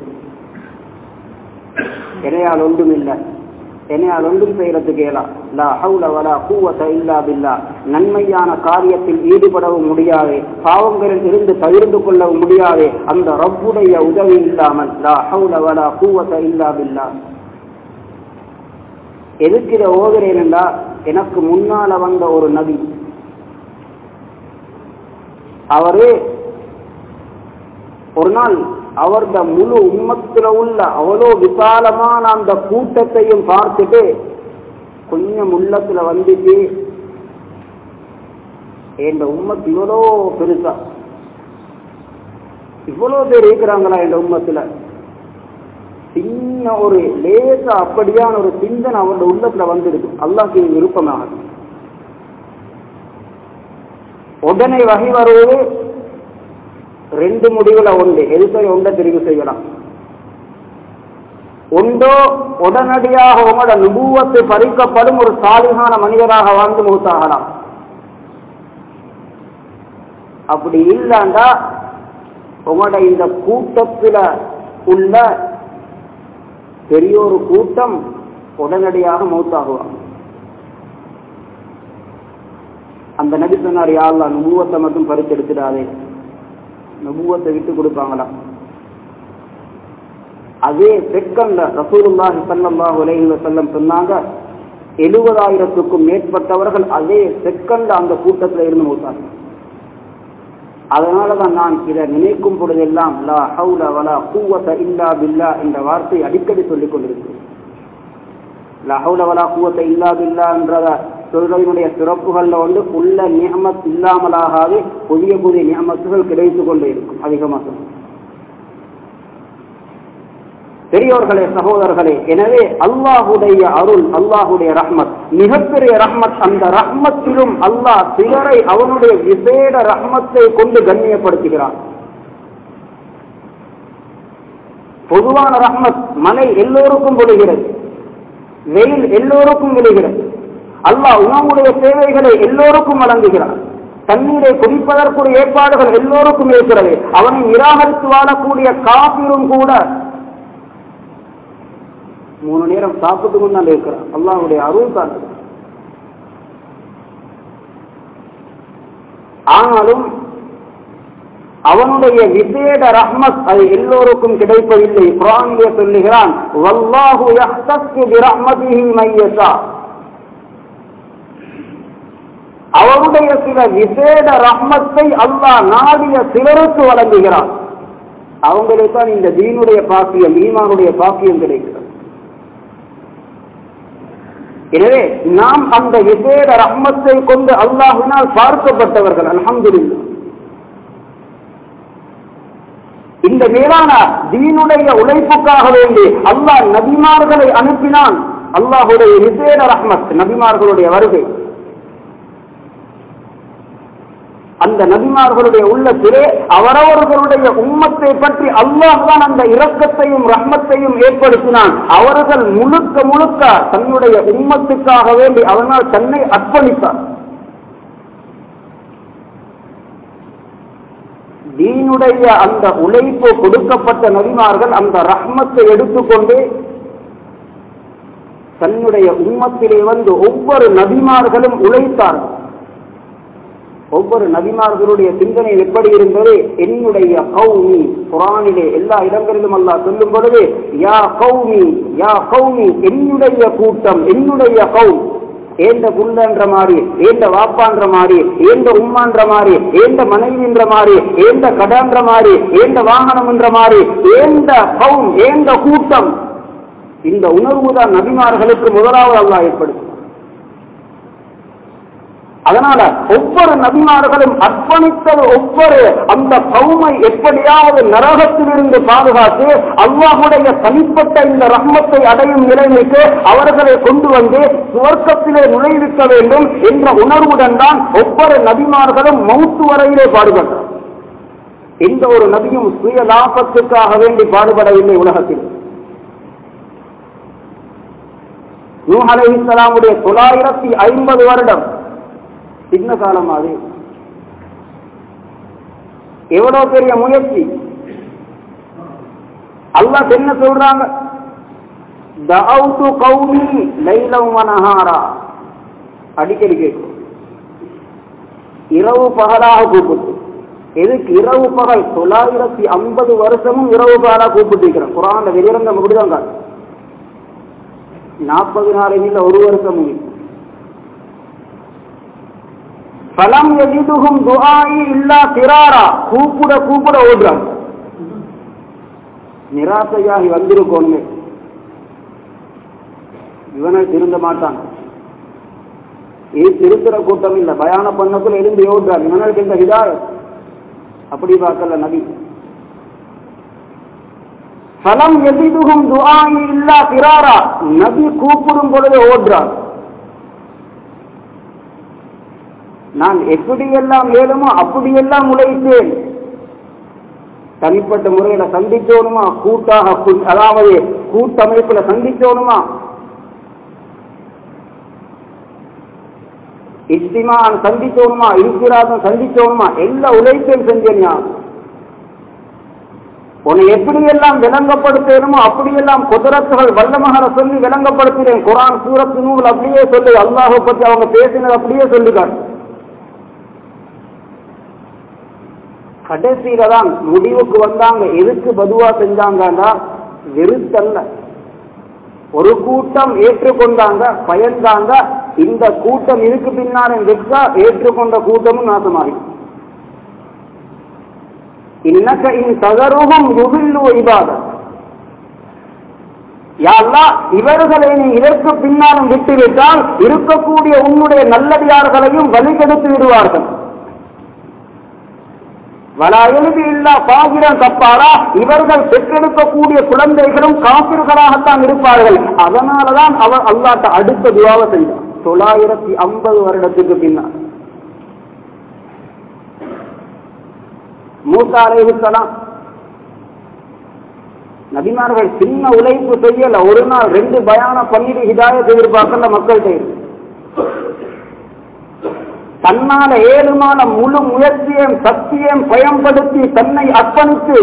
S3: என்னையால் ஒன்றும் இல்லை என்னையால் ஒன்றும் செய்யறதுக்கு இயலா லா ஹவுல வலா கூவத்த இல்லா பில்லா நன்மையான காரியத்தில் ஈடுபடவும் முடியாது பாவங்களில் இருந்து தவிர்த்து கொள்ளவும் முடியாது அந்த ரப்புடைய உதவி இல்லாமல் லா ஹவுல வலா கூவத்த இல்லா பில்லா எதுக்கு இதை ஓதுறேன் என்றா எனக்கு முன்னால வந்த ஒரு நபி அவரு ஒரு நாள் அவருடைய முழு உம்மத்துல உள்ள அவ்வளோ விசாலமான அந்த கூட்டத்தையும் பார்த்துட்டு கொஞ்சம் உள்ளத்துல வந்துட்டு என் உம்மத்து இவ்வளோ பெருசா இவ்வளோ பேர் இருக்கிறாங்களா என் உம்மத்துல சின்ன ஒரு லேசா அப்படியான ஒரு சிந்தனை அவருடைய உள்ளத்துல வந்திருக்கு அல்லாஹ்க்கு இது விருப்பமாக உடனே வகை வருவது ரெண்டு முடிவுல ஒன்று எதுக்கை ஒன்றை தெரிவு செய்யலாம் ஒன்றோ உடனடியாக உங்களோட நுபுவத்தை பறிக்கப்படும் ஒரு சாலிகான மனிதராக வாழ்ந்து மூத்தாகலாம் அப்படி இல்லைண்டா உங்களோட இந்த கூட்டத்துல உள்ள பெரிய ஒரு கூட்டம் உடனடியாக மௌத்தாகுவாங்க அந்த நபி சொன்னார் யாழ்லா நுபுவத்தை மட்டும் பறிச்செடுத்துடாதே நபுவத்தை விட்டு கொடுப்பாங்களா அதே செகண்ட்ல ரசூலுல்லாஹி ஸல்லல்லாஹு அலைஹி வஸல்லம் சொன்னாங்க எழுபதாயிரத்துக்கும் மேற்பட்டவர்கள் அதே செகண்ட்ல அந்த கூட்டத்தில் இருந்து மூத்தாங்க அதனாலதான் நான் இதை நினைக்கும் பொழுதெல்லாம் லா ஹவுல வலா கூவத்த இல்லா பில்லா என்ற வார்த்தை அடிக்கடி சொல்லிக் கொண்டிருக்கிறேன் லா ஹவுல வலா கூவத்த இல்லா பில்லா என்றத சொல்றதனுடைய சிறப்புகள்ல வந்து உள்ள நியமத் இல்லாமலாகாது புதிய புதிய நியமத்துகள் கிடைத்து கொண்டே இருக்கும் அதிகமாக பெரியோர்களே சகோதரர்களே எனவே அல்லாஹுடைய அருள் அல்லாஹுடைய ரஹ்மத் மிகப்பெரிய ரஹ்மத் அந்த ரஹ்மத்திலும் அல்லாஹ் சிலரை அவனுடைய விசேட ரஹ்மத்தை கொண்டு கண்ணியப்படுத்துகிறான் பொதுவான ரஹ்மத் மழை எல்லோருக்கும் பொழுகிறது வெயில் எல்லோருக்கும் விழுகிறது அல்லாஹ் உணவுடைய தேவைகளை எல்லோருக்கும் வழங்குகிறார் தண்ணீரை குடிப்பதற்குரிய ஏற்பாடுகள் எல்லோருக்கும் இருக்கிறது அவனை நிராகரித்து வாழக்கூடிய காப்பிரும் கூட மூணு நேரம் சாப்பிட்டு கொண்டு இருக்கிறான் அல்லாஹுடைய அருள் தான் ஆனாலும் அவனுடைய விசேட ரஹ்மத் அது எல்லோருக்கும் கிடைப்பதில்லை குரானிலே சொல்லுகிறான் வல்லாஹு யஹ்தஸ்ஸு பிரஹ்மதிஹி மையஷா அவருடைய சில விசேட ரஹ்மத்தை அல்லாஹ் நாடிய சிலருக்கு வழங்குகிறான் அவங்களுக்கு தான் இந்த தீனுடைய பாக்கியம் ஈமானுடைய பாக்கியம் கிடைக்கிறது எனவே நாம் அந்த விசேட ரஹ்மத்தை கொண்டு அல்லாஹினால் பார்க்கப்பட்டவர்கள் அல்ஹம்துலில்லாஹ் இந்த மேலான தீனுடைய உழைப்புக்காக வேண்டி அல்லாஹ் நபிமார்களை அனுப்பினான் அல்லாஹுடைய விசேட ரஹ்மத் நபிமார்களுடைய வருகை அந்த நபிமார்களுடைய உள்ளத்திலே அவரவர்களுடைய உம்மத்தை பற்றி அல்லாஹ் தான் அந்த இரக்கத்தையும் ரஹ்மத்தையும் ஏற்படுத்தினான் அவர்கள் முழுக்க முழுக்க தன்னுடைய உம்மத்துக்காக வேண்டி அவனால் தன்னை அர்ப்பணித்தார் தீனுடைய அந்த உழைப்பு கொடுக்கப்பட்ட நபிமார்கள் அந்த ரஹ்மத்தை எடுத்துக்கொண்டு தன்னுடைய உம்மத்திலே வந்து ஒவ்வொரு நபிமார்களும் உழைத்தார்கள் ஒவ்வொரு நபிமார்களுடைய சிந்தனை எப்படி இருந்தது என்னுடைய கௌமி குரானிலே எல்லா இடங்களிலும் அல்லாஹ் சொல்லும் பொழுது யா கௌமி யா கௌமி என்னுடைய கூட்டம் என்னுடைய கௌம் ஏந்த புள்ளன்ற மாதிரி ஏந்த வாப்பான்ற மாதிரி ஏந்த உம்மான்ற மாதிரி ஏந்த மனைவின்ற மாதிரி ஏந்த கடான்ற மாதிரி ஏந்த வாகனம் என்ற மாதிரி ஏந்த கௌம் ஏந்த கூட்டம் இந்த உணர்வுதான் நபிமார்களுக்கு முதலாவது அல்லாஹ் ஏற்படுத்தும் அதனால ஒவ்வொரு நபிமார்களும் அர்ப்பணித்தது ஒவ்வொரு அந்த கவுமை எப்படியாவது நரகத்திலிருந்து பாதுகாத்து அல்லாஹுடைய தனிப்பட்ட இந்த ரஹ்மத்தை அடையும் நிலைமைக்கு அவர்களை கொண்டு வந்து சுவர்க்கத்திலே நுழைவிக்க வேண்டும் என்ற உணர்வுடன் தான் ஒவ்வொரு நபிமார்களும் மௌத்து வரையிலே பாடுபட்டார் எந்த ஒரு நபியும் சுய லாபத்துக்காக வேண்டி பாடுபடவில்லை உலகத்தில் நூஹ் அலைஹிஸ்ஸலாமுடைய தொள்ளாயிரத்தி ஐம்பது வருடம் சின்ன காலம் அது எவ்வளவு பெரிய முயற்சி அல்லாஹ் என்ன சொல்றாங்க தஅவுது கௌமி லைலம் வ நஹாரா அடிக்கடி கேட்கும் இரவு பகலாக கூப்பிட்டு எதுக்கு இரவு பகல் தொள்ளாயிரத்தி ஐம்பது வருஷமும் இரவு பகலாக கூப்பிட்டு இருக்கிறேன் குரான்ல வெளியிறங்க அப்படிதான் காட்டு நாற்பது நாளைக்கு ஒரு வருஷமும் இல்லை பலம் எதிதுகும் துஆயி இல்லா திராரா கூப்பிட கூப்பிட ஓடுறாங்க நிராசையாகி வந்திருக்கோன்னு இவனை திருந்த மாட்டான் இது திருத்துற கூட்டம் இல்ல பயான பண்ணக்குள்ள எழுந்து ஓடுறான் இவனுக்கு இந்த ஹிதாயத் அப்படி பார்க்கல நபி பலம் எதிதுகும் துஆயி இல்லா திராரா நபி கூப்பிடும் பொழுது ஓடுறான் நான் எப்படியெல்லாம் ஏழுமோ அப்படியெல்லாம் உழைத்தேன் தனிப்பட்ட முறையில சந்திச்சோனுமா கூட்டாக கு- அதாவது கூட்டமைப்புல சந்திச்சோனுமா இஸ்திமான் சந்திச்சோனுமா இருக்கிறாதம் சந்திச்சோனுமா எல்லா உழைப்பையும் செஞ்சேன் நான் உன்னை எப்படியெல்லாம் விளங்கப்படுத்தணுமோ அப்படியெல்லாம் குதிரத்துகள் வல்லமகர சொல்லி விளங்கப்படுத்தினேன் குரான் சூரத்து நூல் அப்படியே சொல்லு அல்லாஹை பத்தி அவங்க பேசினது அப்படியே சொல்லுகார் கடைசியில தான் முடிவுக்கு வந்தாங்க எதுக்கு பதுவா செஞ்சாங்கன்னா வெறுத்தல்ல ஒரு கூட்டம் ஏற்றுக்கொண்டாங்க பயந்தாங்க இந்த கூட்டம் இதுக்கு பின்னாலே வெச்சா ஏற்றுக்கொண்ட கூட்டமும் நாசமாகி இன்னக்க இன் தகருகும் யுகில்லு இபாதத் யா அல்லாஹ், இவர்களை நீ இதற்கு பின்னாலும் விட்டுவிட்டால் இருக்கக்கூடிய உன்னுடைய நல்லடியார்களையும் வழிகெடுத்து விடுவார்கள் வலா எழுதி இல்லா பாகிரன் தப்பாரா இவர்கள் பெற்றெடுக்கக்கூடிய குழந்தைகளும் காப்பிர்களாகத்தான் இருப்பார்கள் அதனாலதான் அவர் அல்லாட்ட அடுத்த துவாவை செய்தார் தொள்ளாயிரத்தி ஐம்பது வருடத்துக்கு பின்னால் மூசா அலைஹிஸ்ஸலாம் நபிமார்கள் சின்ன உழைப்பு செய்யல ஒரு நாள் ரெண்டு பயானம் பண்ணிட்டு ஹிதாயத் எதிர்பார்க்கல மக்கள்கிட்ட தன்னால ஏழுமான முழு முயற்சியையும் சக்தியையும் பயன்படுத்தி தன்னை அர்ப்பணித்து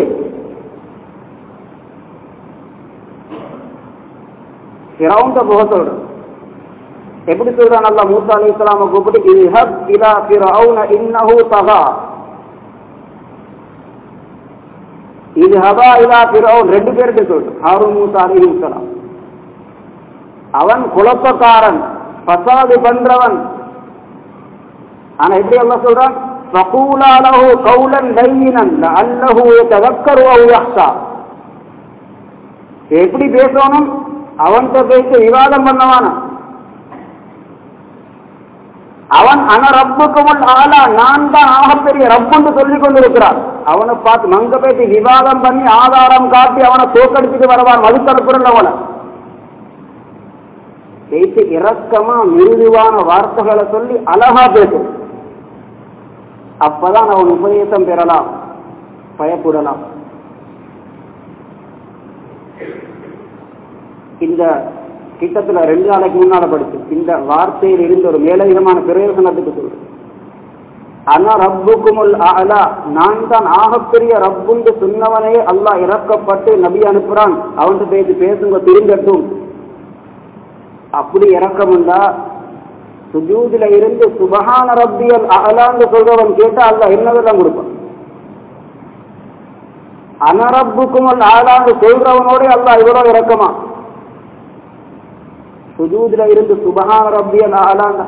S3: ஃபிரௌன்ட போக சொல்றான் எப்படி சொல்றான் அல்லா மூசா அலி இஸ்லாம கூப்பிட்டு இஹப் இலா ஃபிரௌன இன்னஹு தகா இது ஹபா இலா ஃபிரௌன் ரெண்டு பேருக்கு சொல்றான் ஹாரூன் மூசா அலி இஸ்லாம் அவன் குழப்பக்காரன் பசாது பண்றவன் ஆனா எப்படி அல்லாஹ் சொல்றான் فقولا له قولا لينا لعله يتذكر او يخشى எப்படி பேசணும் அவன்கிட்ட பேசி விவாதம் பண்ணவான அவன் அன ரப்புக்குமுள் ஆளா நான் தான் ஆகப்பெரிய ரப்புன்னு சொல்லிக் கொண்டிருக்கிறான் அவனை பார்த்து மங்க பேசி விவாதம் பண்ணி ஆதாரம் காட்டி அவனை தோக்கடிச்சுட்டு வரவான் மதுக்கடுப்புறல் அவனை பேசி இரக்கமா மிருதுவான வார்த்தைகளை சொல்லி அழகா பேசும் அப்பதான் அவன் உபதேசம் பெறலாம் பயப்படலாம் இந்த கிட்டத்துல ரெண்டு நாளைக்கு முன்னால படிச்சு இந்த வார்த்தையில் இருந்த ஒரு மேலதிகமான பிரயோசனத்துக்கு சொல்லு ஆனா ரப்புக்குமுல் அலா நான் தான் ஆகப்பெரிய ரப்புண்டு சொன்னவனே அல்லாஹ் இறக்கப்பட்டு நபி அனுப்புறான் அவன்கிட்ட பேசி பேசுங்க திரும்பட்டும் அப்படி இறக்கமுண்டா சுஜூதுல இருந்து சுபஹான ரப்பியல் அகலான்னு சொல்றவன் கேட்டா அல்ல என்னதெல்லாம் கொடுப்பான் அனரப்புக்கும் ஆளான்னு சொல்றவனோட அல்ல இவ்வளவு இறக்கமா சுஜூதுல இருந்து சுபஹான ரப்பியல் அகலான்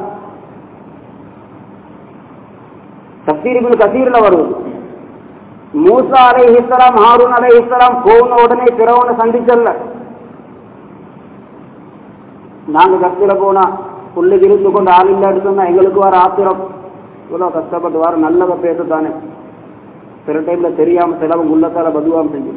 S3: தப்சீரிபின் கசீர்ல வருவது மூசா அலை இஸ்லாம் ஹாரூன் அலை இஸ்லாம் போன உடனே பிறவனை சந்திச்சல்ல நாங்க கஷ்டில போனா புள்ளைக்கு இருந்து கொண்டு ஆள் இல்லாட்டு சொன்னா எங்களுக்கு வர ஆத்திரம் இவ்வளவு கஷ்டப்பட்டு வர நல்லதை பேசத்தானே சில டைம்ல தெரியாம செலவு உள்ளத்தால பதுவாம செஞ்சு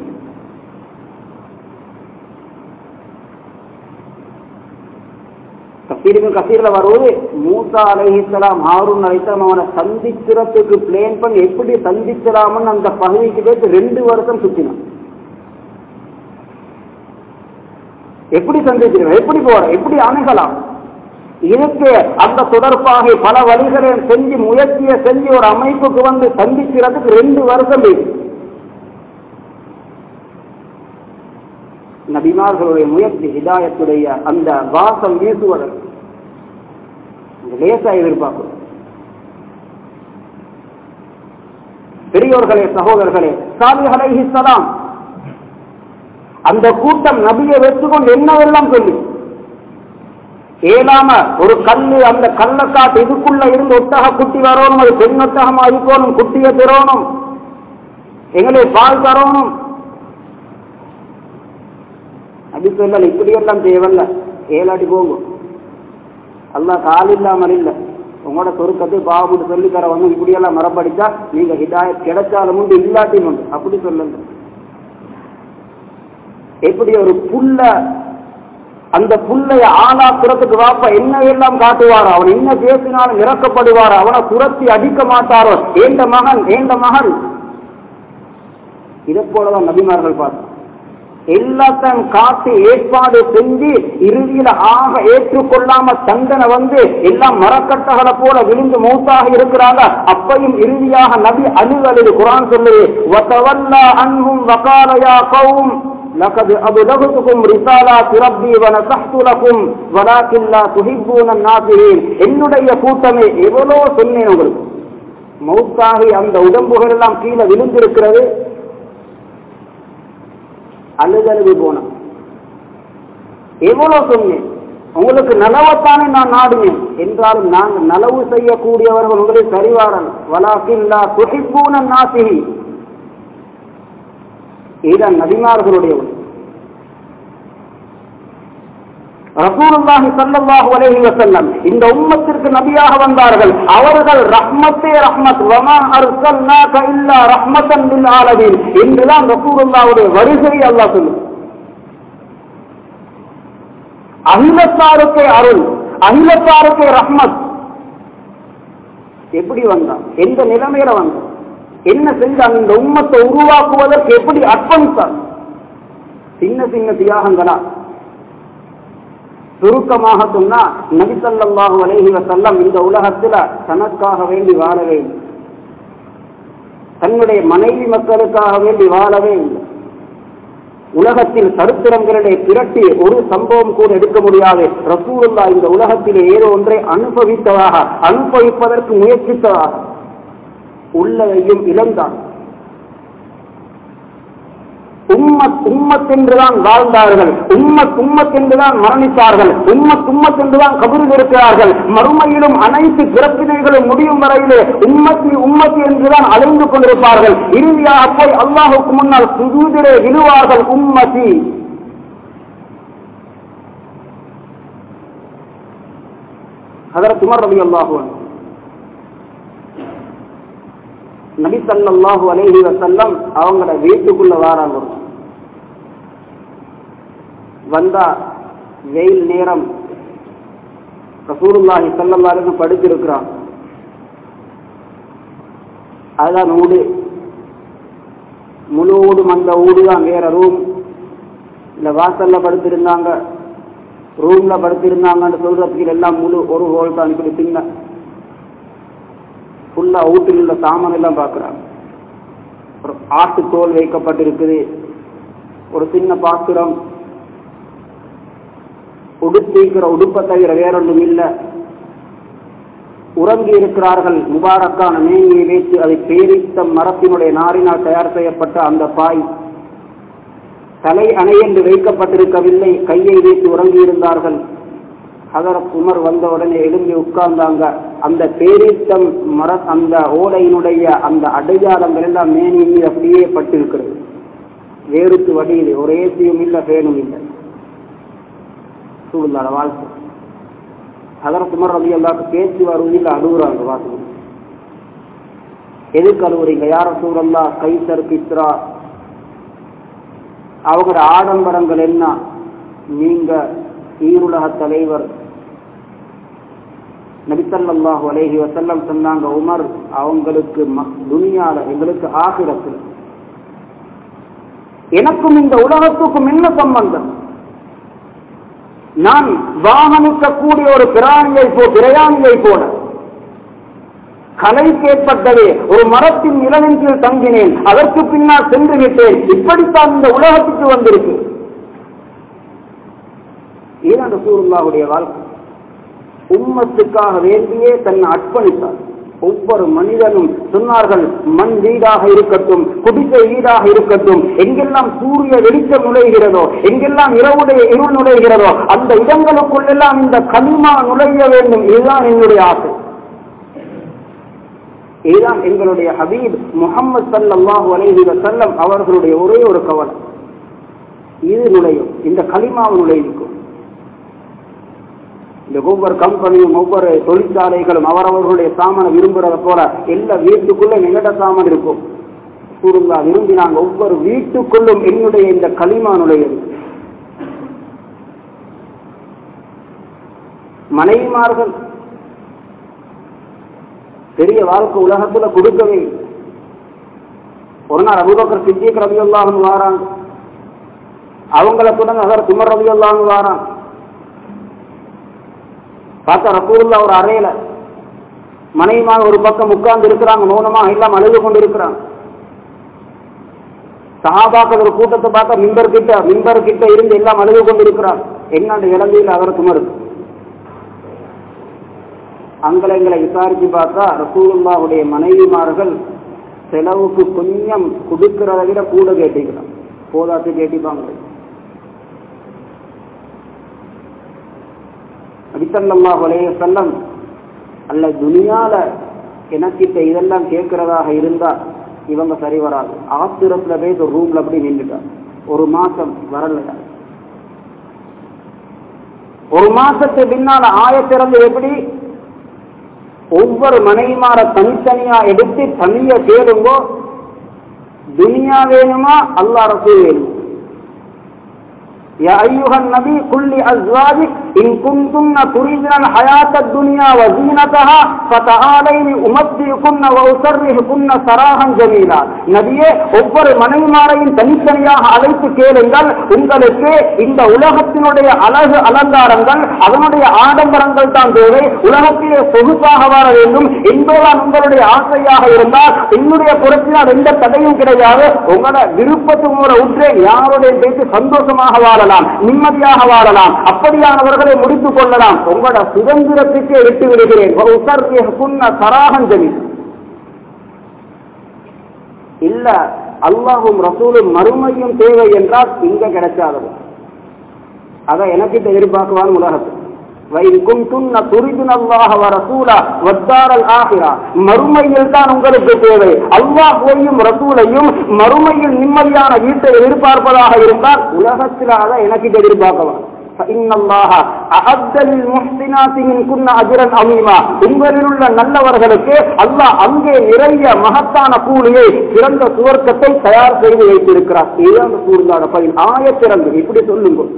S3: கசீருக்கு கசீர்ல வருவது மூசா அலைஹிஸ்லாம் ஹாரூன் அலைஹிஸ்லாம் அவனை சந்திக்கிறதுக்கு பிளேன் பண்ணி எப்படி சந்திக்கலாம்னு அந்த பகுதிக்கு போயிட்டு ரெண்டு வருஷம் சுத்தினான் எப்படி சந்திச்சிருவேன் எப்படி போற எப்படி அணுகலாம் இதுக்கு அந்த தொடர்பாக பல வழிகளை செஞ்சு முயற்சியை செஞ்சு ஒரு அமைப்புக்கு வந்து சந்திக்கிறதுக்கு ரெண்டு வருஷம் போயிடுச்சு நபிமார்களுடைய முயற்சி ஹிதாயத்துடைய அந்த வாசம் வீசுவதற்கு லேசா எதிர்பார்க்கும் பெரியோர்களே சகோதரர்களே சாலிஹலை ஹிஸ்லாம் அந்த கூட்டம் நபியை வச்சுக்கொண்டு என்னவெல்லாம் சொல்லி ஏலாம ஒரு கல்லு அந்த கல்லை காட்டு இதுக்குள்ள இருந்து ஒட்டக குட்டி வரணும் அது பெண் ஒட்டகமா இருக்கணும் குட்டியை பெறணும் எங்களுக்கு பால் தரணும் அப்படி சொல்லல இப்படியெல்லாம் தேவையில்ல ஏழாட்டி போகும் அல்லா கால் இல்லாமல் இல்லை உங்களோட சொருக்கத்தை பாவமுட்டு சொல்லி தர வந்து இப்படியெல்லாம் மரப்படிச்சா நீங்க ஹிதாயத் கிடைச்சாலும் உண்டு இல்லாட்டியும் உண்டு அப்படி சொல்லுங்க எப்படி ஒரு புல்ல அந்த புல்லைய ஆளாக்குறதுக்கு வாப்ப என்ன எல்லாம் காட்டுவாரோ அவன் என்ன பேசினாலும் இறக்கப்படுவாரோ அவனை துரத்தி அடிக்க மாட்டாரோ ஏண்ட மகன் ஏண்ட மகன் இதை போலதான் நபிமார்கள் பார்த்தோம் எல்லாத்தையும் காட்டி ஏற்பாடு செஞ்சு இறுதியில ஆக ஏற்றுக்கொள்ளாம தண்டனை வந்து எல்லாம் மரக்கட்டகளை போல விழுந்து மௌத்தாக இருக்கிறாங்க அப்பையும் இறுதியாக நபி அழுகலு குரான் சொல்லுது வதவல்லா அன்ஹும் வகாலயா கௌம் لقد أبلغتكم رسالات ربي ونصحت لكم ولكن لا تحبون الناصحين என்னுடைய கூட்டமே எவ்வளோ சொன்னேன் உங்களுக்கு மௌத்தாகி அந்த உடம்புகள் எல்லாம் கீழே விழுந்திருக்கிறது அழுதழுது போனான் எவ்வளவு சொன்னேன் உங்களுக்கு நலவத்தானே நான் நாடுவேன் என்றாலும் நாங்கள் நலவு செய்யக்கூடியவர்கள் உங்களை சரிவாரன் வலாக்கில்லா துகைப்பூன நாசிகி இதுதான் நபிமார்களுடைய ஒன்று ரசூலுல்லாஹி ஸல்லல்லாஹு அலைஹி வஸல்லம் இந்த உம்மத்திற்கு நபியாக வந்தார்கள் அவர்கள் ரஹ்மத்தே ரஹ்மத் வமா அர்சல்னாக இல்லா ரஹ்மத்தன் லில் ஆலமீன் என்றுதான் ரசூலுல்லாஹ்வுடைய வருகை அல்லாஹ் சொல்லுது அகிலத்தாருக்கே அருள் அகிலத்தாருக்கே ரஹ்மத் எப்படி வந்தான் எந்த நிலைமையில வந்தான் என்ன செஞ்சாங்க இந்த உம்மத்தை உருவாக்குவதற்கு எப்படி அர்ப்பணித்தார் சின்ன சின்ன தியாகங்களா சுருக்கமாக சொன்னா நபிசல்லாஹு அலைஹி வசல்லம் இந்த உலகத்துல தனக்காக வேண்டி வாழவே இல்லை தன்னுடைய மனைவி மக்களுக்காக வேண்டி வாழவே இல்லை உலகத்தில் சரித்திரங்களை திரட்டி ஒரு சம்பவம் கூட எடுக்க முடியாது ரசூலுல்லா இந்த உலகத்திலே ஏதோ ஒன்றை அனுபவித்ததாக அனுபவிப்பதற்கு முயற்சித்ததாக உள்ளதையும் இழந்தான் உம்மத் உம்மத் என்றுதான் வாழ்ந்தார்கள் உம்மத் உம்மத் என்றுதான் மரணித்தார்கள் உம்மத் உம்மத் என்றுதான் கபரில் இருக்கிறார்கள் மறுமையிலும் அனைத்து பிறப்பினைகளும் முடியும் வரையிலே உம்மத்தி உம்மத்தி என்றுதான் அலைந்து கொண்டிருப்பார்கள் இறுதியாக போய் அல்லாஹுக்கு முன்னால் சுதூதிலே விழுவார்கள் உம்மதி அதற்கு உமர் ரவி அல்லாஹுவன் நபி சல்லாஹூ அலைஹி வசல்லம் அவங்கள வீட்டுக்குள்ள வாராங்க வந்தா வெயில் நேரம் ரசூலுல்லாஹி சல்லல்லாஹு படுத்திருக்கிறான் அதுதான் ஊடு முழு ஊடும் அந்த ஊடு தான் வேற ரூம் இல்ல வாசல்ல படுத்திருந்தாங்க ரூம்ல படுத்திருந்தாங்கன்னு சொல்றதுக்கு எல்லாம் முழு ஒரு ஹோல் தான் இப்படி சின்ன ஃபுல்லா வீட்டில் உள்ள சாமான் எல்லாம் பார்க்குறாங்க ஒரு ஆட்டு தோல் வைக்கப்பட்டிருக்குது ஒரு சின்ன பாத்திரம் உடுத்திக்கிற உடுப்பை தவிர வேறொன்றும் இல்லை உறங்கி இருக்கிறார்கள் முபாரக்கான மேனியை வைத்து அதை பேரித்த மரத்தினுடைய நாரினால் தயார் செய்யப்பட்ட அந்த பாய் தலை அணையென்று வைக்கப்பட்டிருக்கவில்லை கையை வைத்து உறங்கி இருந்தார்கள் ஹதரத் உமர் வந்த உடனே எழும்பி உட்கார்ந்தாங்க அந்த பேரித்தம் மர அந்த ஓலையினுடைய அந்த அடையாளங்கள் எல்லாம் மேனியின் மீது அப்படியே பட்டிருக்கிறது வேறுத்து வடியுது ஒரு ஏசியும் இல்லை ஃபேனும் இல்லை சூழ்ந்தாட வாழ்க்கை ஹதரத் உமர் ரவி எல்லாருக்கும் பேச்சு வருவதில் அழுகுறாங்க வாசகம் எதுக்கு அழுகுறீங்க யார சூழல்லா கைசர் கித்ரா அவங்களோட ஆடம்பரங்கள் என்ன நீங்க ஈருலக தலைவர் நபிசல்லாஹு அலேஹி வசல்லம் சொன்னாங்க உமர் அவங்களுக்கு துனியால எங்களுக்கு ஆகிரத்தில் எனக்கும் இந்த உலகத்துக்கும் என்ன சம்பந்தம் நான் வாகனிக்கக்கூடிய ஒரு பிராணியை போ பிரயாணியை போல கலை கேட்பட்டதே ஒரு மரத்தின் நிழலின் கீழ் தங்கினேன் அதற்கு பின்னால் சென்று விட்டேன் இப்படித்தான் இந்த உலகத்துக்கு வந்திருக்கு இதுதான் ரசூலுல்லாஹுடைய வாழ்க்கை உம்மத்துக்காக வேண்டியே தன்னை அர்ப்பணித்தார் ஒவ்வொரு மனிதனும் சொன்னார்கள் மண் வீடாக இருக்கட்டும் குடிசை வீடாக இருக்கட்டும் எங்கெல்லாம் சூரிய வெளிச்சம் நுழைகிறதோ எங்கெல்லாம் இரவுடைய இருள் நுழைகிறதோ அந்த இடங்களுக்குள்ளெல்லாம் இந்த களிமா நுழைய வேண்டும் இதுதான் என்னுடைய ஆசை இதுதான் எங்களுடைய ஹபீப் முகமது சல்லாஹூ அலைஹி வசல்லம் அவர்களுடைய ஒரே ஒரு கவலை இது நுழையும் இந்த களிமாவு நுழைவிக்கும் இந்த ஒவ்வொரு கம்பெனியும் ஒவ்வொரு தொழிற்சாலைகளும் அவரவர்களுடைய சாமானை விரும்புறத போல எல்லா வீட்டுக்குள்ள எங்கட சாமான் இருக்கும் சூருங்கா விரும்பினாங்க ஒவ்வொரு வீட்டுக்குள்ளும் என்னுடைய இந்த களிமா நுழையும் மனைவிமார்கள் பெரிய வாழ்க்கை உலகத்துல கொடுக்கவே ஒரு நாள் அபுபக்கர் சித்திக் ரவி அல்லாஹன் வாராங்க அவங்கள கூட அதர் குமர் ரவி அல்லாஹன் வாராங்க பார்த்தா ரசூல்லா ஒரு அறையில மனைவிமாக ஒரு பக்கம் உட்கார்ந்து இருக்கிறாங்க மௌனமா எல்லாம் அழுது கொண்டு இருக்கிறாங்க சஹாபாக்கள் ஒரு கூட்டத்தை பார்த்தா மிம்பர் கிட்ட மிம்பர் கிட்ட இருந்து எல்லாம் அழுது கொண்டு இருக்கிறாங்க என்னண்டு இலங்கையில் அவர் குமர் அங்கலங்களை விசாரிச்சு பார்த்தா ரசூலுல்லாவுடைய மனைவிமார்கள் செலவுக்கு கொஞ்சம் கொடுக்கிறத விட கூட கேட்டிக்கிறான் போதாத்து கேட்டிப்பாங்க அடித்தல்லாஹ் வலைய செல்லம் அல்ல துனியால எனக்கிட்ட இதெல்லாம் கேட்கிறதாக இருந்தா இவங்க சரி வராது ஆத்திரத்துல போய் ஒரு ரூம்ல அப்படி நின்றுட்டா ஒரு மாசம் வரல ஒரு மாசத்து பின்னால ஆயத்திறந்து எப்படி ஒவ்வொரு மனைவிமார தனித்தனியா எடுத்து தனிய கேளுங்கோ துனியா வேணுமா அல்லா ரசூல் வேணுமா يا أيها النبي قل لأزواجك إن كنتن تريدن الحياة الدنيا وزينتها فتعالين أمتعكن وأسرحكن سراحا جميلا நபியே ஒவ்வொரு மனைவிமாரையும் தனித்தனியாக அழைத்து கேளுங்கள் உங்களுக்கு இந்த உலகத்தினுடைய அழகு அலங்காரங்கள் அதனுடைய ஆடம்பரங்கள் தான் தேவை உலகத்திலே சொகுசாக வர வேண்டும் என்பதுதான் உங்களுடைய ஆசையாக இருந்தால் என்னுடைய புறத்தினால் எந்த தடையும் கிடையாது உங்களோட விருப்பத்து உங்களை உற்றேன் யாருடைய பேசி சந்தோஷமாக வாழலாம் நிம்மதியாக வாழலாம் அப்படியானவர்களை முடித்துக் கொள்ளலாம் உங்களோட சுதந்திரத்துக்கே விட்டு விடுகிறேன் சராகஞ்சலி இல்ல அல்லாஹும் ரசூலும் மறுமையும் தேவை என்றால் இங்க கிடைச்சாதது அதை எனக்கிட்ட எதிர்பார்க்குவான் உலகத்தில் மறுமையில் தான் உங்களுக்கு தேவை அல்லாஹையும் ரசூலையும் மறுமையில் நிம்மதியான வீட்டை எதிர்பார்ப்பதாக இருந்தால் உலகத்தில் அதை எனக்கு எதிர்பார்க்கலாம் உங்களில் உள்ள நல்லவர்களுக்கு அல்லாஹ் அங்கே நிறைய மகத்தான கூலியை சிறந்த சுவர்க்கத்தை தயார் செய்து வைத்திருக்கிறார் இதுதான் கூர்ந்தாட பயில் ஆயத்திறந்து இப்படி சொல்லுங்க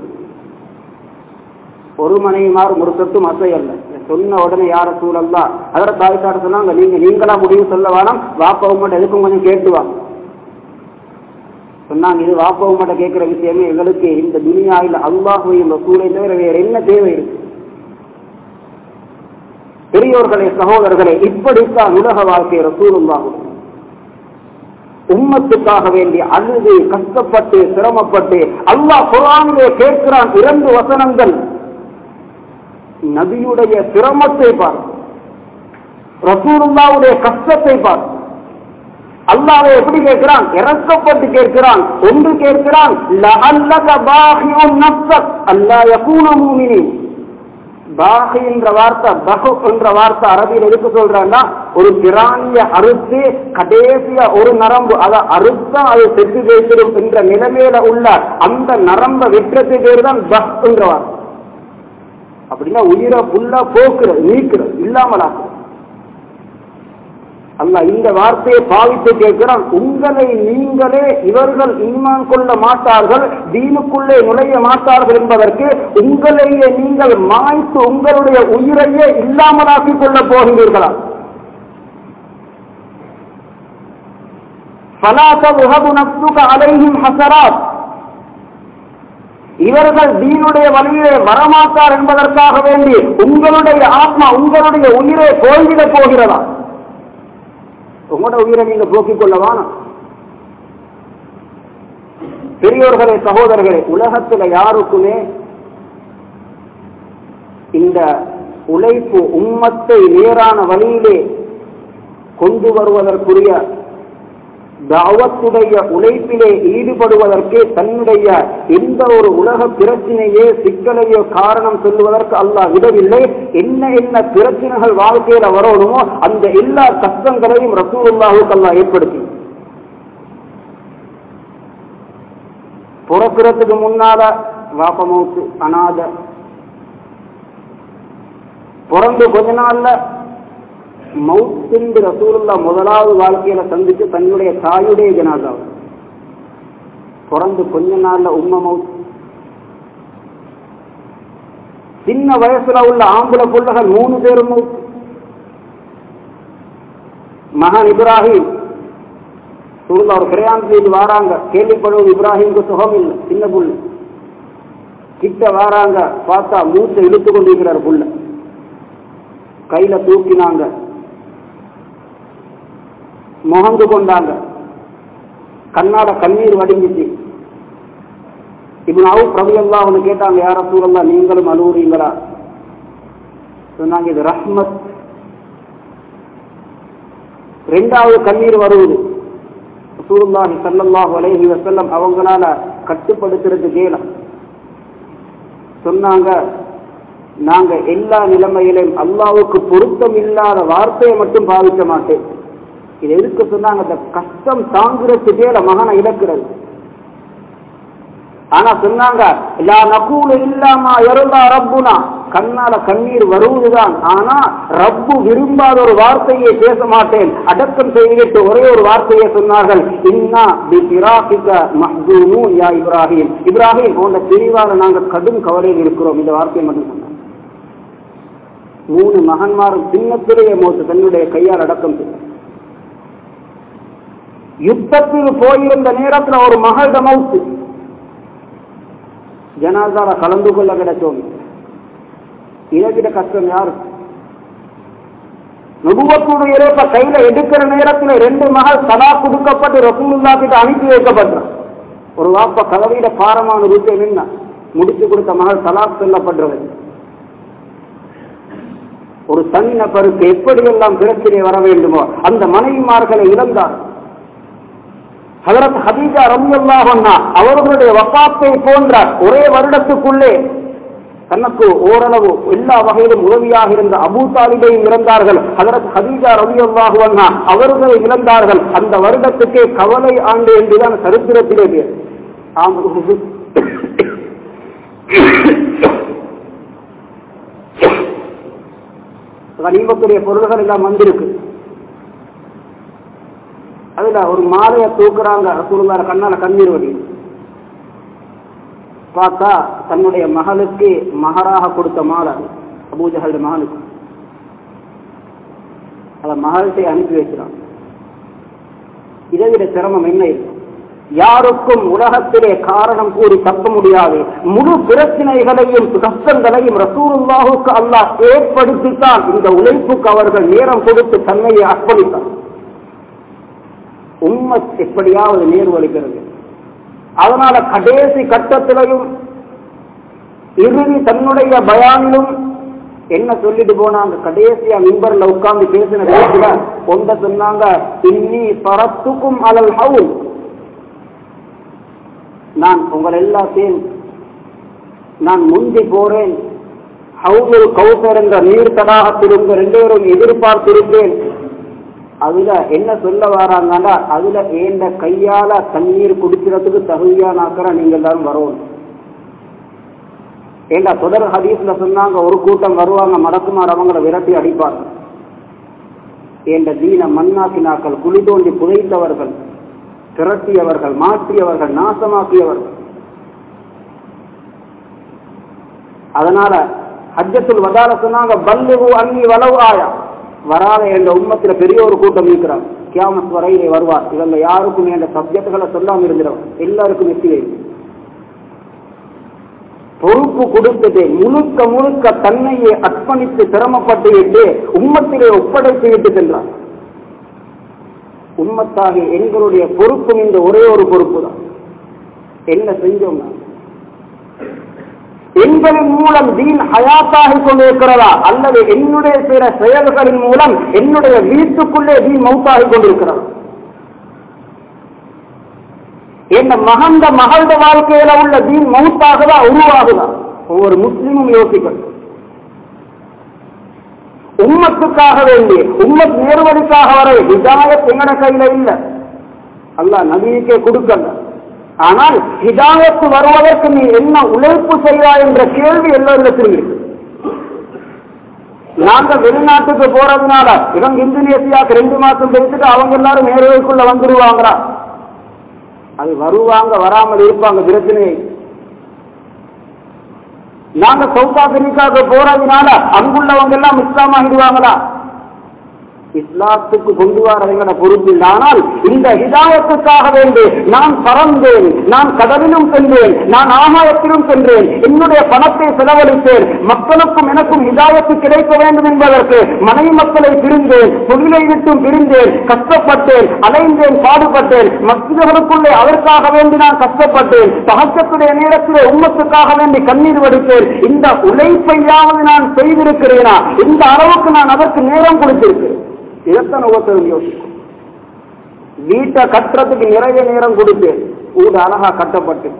S3: ஒரு மனைவிமார் ஒரு சொத்தும் அசை அல்ல சொன்ன உடனே யார சூழல்லா அதோட தாய்க்கார சொன்னாங்க நீங்க நீங்களா முடிவு சொல்ல வேணாம் வாப்பாவும் மட்டும் எதுக்கும் கொஞ்சம் கேட்டுவாங்க சொன்னாங்க இது வாப்பாவும் மட்டும் கேட்கிற விஷயமே எங்களுக்கு இந்த துனியாவில் அல்லாஹுவையும் ரசூலை தவிர வேற என்ன தேவை இருக்கு பெரியோர்களே சகோதரர்களே இப்படித்தான் உலக வாழ்க்கை ரசூலுல்லாகும் உம்மத்துக்காக வேண்டி அழுது கஷ்டப்பட்டு சிரமப்பட்டு அல்லாஹ் குரானிலே கேட்கிறான் இரண்டு வசனங்கள் நபியுடைய சிரமத்தை பார் ரசூலுல்லாவுடைய கஷ்டத்தை பார் அல்லாவை எப்படி கேட்கிறான் இறக்கப்பட்டு கேட்கிறான் ஒன்று கேட்கிறான் லஅல்லக பாகியுன் நஃப்ஸக் அல்லா யகூன மூமினின் பாகி என்ற வார்த்தை பகு என்ற வார்த்தை அரபியில் எதுக்கு சொல்றான்னா ஒரு பிராணிய அறுத்து கடைசியா ஒரு நரம்பு அதை அறுத்தா அது செத்து பேசிடும் என்ற நிலைமையில உள்ள அந்த நரம்ப வெற்றத்து பேர் தான் பஹ் என்ற வார்த்தை அப்படின்னா உயிரை புல்லா போக்குறது நீக்கிறது இல்லாமலாக்குறது அல்ல இந்த வார்த்தையை பாவித்து கேட்கிறான் உங்களை நீங்களே இவர்கள் ஈமான் கொள்ள மாட்டார்கள் தீனுக்குள்ளே நுழைய மாட்டார்கள் என்பதற்கு உங்களையே நீங்கள் மாய்த்து உங்களுடைய உயிரையே இல்லாமலாக்கிக் கொள்ளப் போகிறீர்களா فلا تذهب نفسك عليهم حسرات இவர்கள் தீனுடைய வழியிலே வரமாட்டார் என்பதற்காக வேண்டி உங்களுடைய ஆத்மா உங்களுடைய உயிரை போய்விட போகிறதா உங்களோட உயிரை நீங்க போக்கிக் கொள்ளவான பெரியோர்களே சகோதரர்களே உலகத்துல யாருக்குமே இந்த உழைப்பு உம்மத்தை நேரான வழியிலே கொண்டு வருவதற்குரிய தாவத்துடைய உழைப்பிலே ஈடுபடுவதற்கு தன்னுடைய எந்த ஒரு உலக பிரச்சனையே சிக்கலையோ காரணம் சொல்லுவதற்கு அல்லாஹ் விடவில்லை என்ன என்ன பிரச்சனைகள் வாழ்க்கையில வரணுமோ அந்த எல்லா கஷ்டங்களையும் ரசூலுல்லாஹுக்கு அல்லாஹ் ஏற்படுத்தி பிறக்கிறதுக்கு முன்னால வாப்பமௌத்து அநாத பிறந்து கொஞ்ச நாள்ல மவுத்தின் ரசூலுல்லா முதலாவது வாழ்க்கையில சந்திச்சு தன்னுடைய தாயுடைய ஜனாதா பிறந்து கொஞ்ச நாள்ல உம்ம மவுத் சின்ன வயசுல உள்ள ஆம்பளை புள்ளகள் மூணு பேரும் மவுத் மகன் இப்ராஹிம் சூழ்நிலை ஒரு பிரயாணத்தில் வாராங்க கேள்விப்படுவது இப்ராஹிமுக்கு சுகம் இல்லை சின்ன புள்ள கிட்ட வாராங்க பார்த்தா மூச்சை இழுத்து கொண்டிருக்கிறார் புள்ள கையில தூக்கினாங்க முகந்து கொண்டாங்க கண்ணாட கண்ணீர் வடிஞ்சிச்சு இப்ப அவு பிரபுயல்லா ஒன்று கேட்டாங்க யார சூழல்லா நீங்களும் அழுவுறீங்களா சொன்னாங்க இது ரஹ்மத் ரெண்டாவது கண்ணீர் வருவது சூருல்லாஹி சல்லல்லாஹு அலைஹி வஸல்லம் அவங்களால கட்டுப்படுத்துறது கேலம் சொன்னாங்க நாங்க எல்லா நிலைமையிலும் அல்லாவுக்கு பொருத்தம் இல்லாத வார்த்தையை மட்டும் பாவிக்க மாட்டேன் இது எதுக்கு சொன்னாங்க அந்த கஷ்டம் தாங்குறதுக்கே மகனை இழக்கிறது ஆனா சொன்னாங்க லா நகூல இல்லாமா எருளா ரப்புனா கண்ணால கண்ணீர் வருவதுதான் ஆனா ரப்பு விரும்பாத ஒரு வார்த்தையை பேச மாட்டேன் அடக்கம் செய்துவிட்டு ஒரே ஒரு வார்த்தையை சொன்னார்கள் இன்னா பி பிராபிக மஹ்தூனூன் யா இப்ராஹிம் இப்ராஹிம் உங்க பிரிவால நாங்க கடும் கவலையில் இருக்கிறோம் இந்த வார்த்தையை மட்டும் சொன்னாங்க மூணு மகன்மாரும் சின்னத்திலேயே மோத்து தன்னுடைய கையால் அடக்கம் செய்தார் யுத்தத்தில் போயிருந்த நேரத்தில் ஒரு மகளிட மவுத்து ஜனாதார கலந்து கொள்ள கிடைச்சோம் இதைவிட கஷ்டம் யாரு நுபுவத்துடைய இறைப்ப கையில எடுக்கிற நேரத்தில் ரெண்டு மகள் சதா கொடுக்கப்பட்டு ரசூலுல்லா கிட்ட அனுப்பி வைக்கப்பட்டார் ஒரு வாப்ப கதவையிட பாரமான ரூபை நின்ன முடிச்சு கொடுத்த மகள் சலாக் சொல்லப்படுறது ஒரு தனி நபருக்கு எப்படியெல்லாம் பிரச்சனை வர வேண்டுமோ அந்த மனைவிமார்களை இழந்தார் ஹதரத் ஹதீஜா ரம்யல்லாஹன்னா அவர்களுடைய வப்பாத்தை போன்ற ஒரே வருடத்துக்குள்ளே தனக்கு ஓரளவு எல்லா வகையிலும் உதவியாக இருந்த அபூ தாலிபையும் இறந்தார்கள் ஹதரத் ஹதீஜா ரம்யல்லாஹுவன்னா அவர்களை இழந்தார்கள் அந்த வருடத்துக்கே கவலை ஆண்டு என்றுதான் சரித்திரத்திலே பேர் ஆம் கனிமத்துடைய பொருள்கள் எல்லாம் வந்திருக்கு அதுல ஒரு மாலையை தூக்குறாங்க ரசூலுல்லாஹ் கண்ணால கண்ணீர் வடி பார்த்தா தன்னுடைய மகளுக்கு மகராக கொடுத்த மாலை அபூஜகளுடைய மகனுக்கு அத மகள்கிட்ட அனுப்பி வைக்கிறான் இதை விட சிரமம் என்ன இருக்கு யாருக்கும் உலகத்திலே காரணம் கூறி தப்ப முடியாது முழு பிரச்சனைகளையும் கஷ்டங்களையும் ரசூலுல்லாஹுக்கு அல்லாஹ் ஏற்படுத்தித்தான் இந்த உழைப்புக்கு அவர்கள் நேரம் கொடுத்து தன்மையை அர்ப்பணித்தார் உம்மத் எப்படியாவது நேர் வலிக்கிறது அதனால கடைசி கட்டத்திலையும் இறுதி தன்னுடைய பயானிலும் என்ன சொல்லிட்டு போனாங்க கடைசியா மிம்பர்ல உட்கார்ந்து பேசின பேசுல ஒன்ற சொன்னாங்க இன்னி பரத்துக்கும் அலல் ஹவுல் நான் உங்கள் எல்லாத்தையும் நான் முந்தி போறேன் ஹவுலுல் கௌசர் என்ற நீர் தடாகத்தில் உங்க ரெண்டு பேரும் எதிர்பார்த்திருப்பேன் அதுல என்ன சொல்ல வராங்கன்னா அதுல ஏண்ட கையால தண்ணீர் குடிக்கிறதுக்கு தகுதியான ஆக்கிற நீங்க எல்லாரும் வரணும் ஏண்டா தொடர் ஹதீஸ்ல சொன்னாங்க ஒரு கூட்டம் வருவாங்க மடக்குமார் அவங்கள விரட்டி அடிப்பாங்க ஏண்ட தீன மண்ணாக்கினாக்கள் குழி தோண்டி புதைத்தவர்கள் திரட்டியவர்கள் மாற்றியவர்கள் நாசமாக்கியவர்கள் அதனால ஹஜ்ஜத்துல் வதால சொன்னாங்க பல்லுவு அன்னி வளவு ஆயா வராத என்ற உம்மத்துல பெரிய ஒரு கூட்டம் இருக்கிறார் கியாமத் வரையிலே வருவார் இவங்க யாருக்கும் என்ற சப்ஜெக்டுகளை சொல்லாம இருந்திடும் எல்லாருக்கும் வெற்றி வைக்கும் பொறுப்பு கொடுத்தது முழுக்க முழுக்க தன்னையே அர்ப்பணித்து சிரமப்பட்டு விட்டு உம்மத்திலே ஒப்படைத்து விட்டு சென்றார் உம்மத்தாகி எங்களுடைய பொறுப்பும் இந்த ஒரே ஒரு பொறுப்பு தான் என்ன செஞ்சோம் நான்? எங்களின் மூலம் தீன் ஹயாத்தாகி கொண்டிருக்கிறதா அல்லது என்னுடைய சில செயல்களின் மூலம் என்னுடைய வீட்டுக்குள்ளே தீன் மௌத்தாகி கொண்டிருக்கிறதா என் மகந்த மகள்த வாழ்க்கையில உள்ள தீன் மௌத்தாகுதா உருவாகுதா ஒவ்வொரு முஸ்லீமும் யோசிக்கணும் உம்மத்துக்காக வேண்டி உம்மத் நேர்வழிக்காக வர ஹிதாயத் எங்கட கையில இல்ல அல்லாஹ் நபிக்கே கொடுக்கல ஆனால் ஹிதாயத்து வருவதற்கு நீ என்ன உழைப்பு செய்வாய் என்ற கேள்வி எல்லோரிடத்திலும் இருக்கு நாங்க வெளிநாட்டுக்கு போறதுனால இவங்க இந்தோனேசியாவுக்கு ரெண்டு மாசம் பேசிட்டு அவங்க எல்லாரும் நேர்வழிக்குள்ள வந்துருவாங்களா அது வருவாங்க வராமல் இருப்பாங்க பிரச்சனை நாங்க சவுத் ஆப்பிரிக்காவுக்கு போறதுனால அங்குள்ளவங்க எல்லாம் இஸ்லாம் ஆகிடுவாங்களா இஸ்லாத்துக்கு கொண்டு வரவங்கள பொறுப்பு இல்லை ஆனால் இந்த ஹிதாயத்துக்காக வேண்டி நான் பறந்தேன் நான் கடலிலும் சென்றேன் நான் ஆகாயத்திலும் சென்றேன் என்னுடைய பணத்தை செலவழித்தேன் மக்களுக்கும் எனக்கும் ஹிதாயத்து கிடைக்க வேண்டும் என்பதற்கு மனைவி மக்களை பிரிந்தேன் தொழிலை விட்டும் பிரிந்தேன் கஷ்டப்பட்டேன் அலைந்தேன் பாடுபட்டேன் மசிதர்களுக்குள்ளே அதற்காக வேண்டி நான் கஷ்டப்பட்டேன் சகச்சத்துடைய நேரத்திலே உம்மத்துக்காக வேண்டி கண்ணீர் வடித்தேன் இந்த உழைப்பையாவது நான் செய்திருக்கிறேனா இந்த அளவுக்கு நான் அதற்கு நேரம் கொடுத்திருக்கிறேன் இதைத்தான் ஒவ்வொருத்தரும் யோசிக்கும் வீட்டை கட்டுறதுக்கு நிறைய நேரம் கொடுத்தேன் வீடு அழகா கட்டப்பட்டு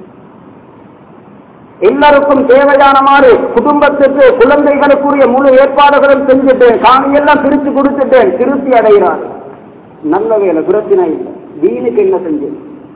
S3: எல்லாருக்கும் தேவையான மாதிரி குடும்பத்துக்கு குழந்தைகளுக்குரிய முழு ஏற்பாடுகளும் செஞ்சுட்டேன் காணியெல்லாம் பிரித்து கொடுத்துட்டேன் திருப்தி அடைகிறார் நல்ல வேலை பிரச்சனை இல்லை தீனுக்கு என்ன செஞ்சேன்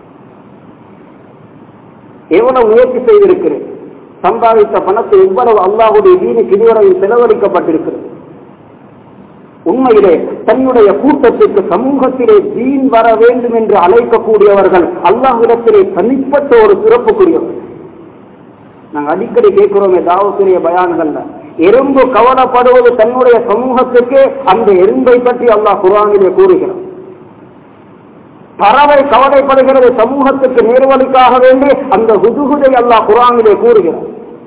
S3: எவ்வளவு முயற்சி செய்திருக்கிறேன் சம்பாதித்த பணத்தை எவ்வளவு அல்லாஹுடைய தீனுக்கு இதுவரையில் செலவழிக்கப்பட்டிருக்கிறது உண்மையிலே தன்னுடைய கூட்டத்திற்கு சமூகத்திலே தீன் வர வேண்டும் என்று அழைக்கக்கூடியவர்கள் அல்லாஹிடத்திலே தனிப்பட்ட ஒரு சிறப்புக்குரியவர்கள் நாங்க அடிக்கடி கேட்கிறோமே தாவத்துடைய பயான்கள்ல எறும்பு கவலைப்படுவது தன்னுடைய சமூகத்துக்கு அந்த எறும்பை பற்றி அல்லாஹ் குரானிலே கூறுகிறார் பறவை கவலைப்படுகிறது சமூகத்துக்கு நேர்வழிக்காக வேண்டி அந்த ஹுதுகுதை அல்லாஹ் குரானிலே கூறுகிறார்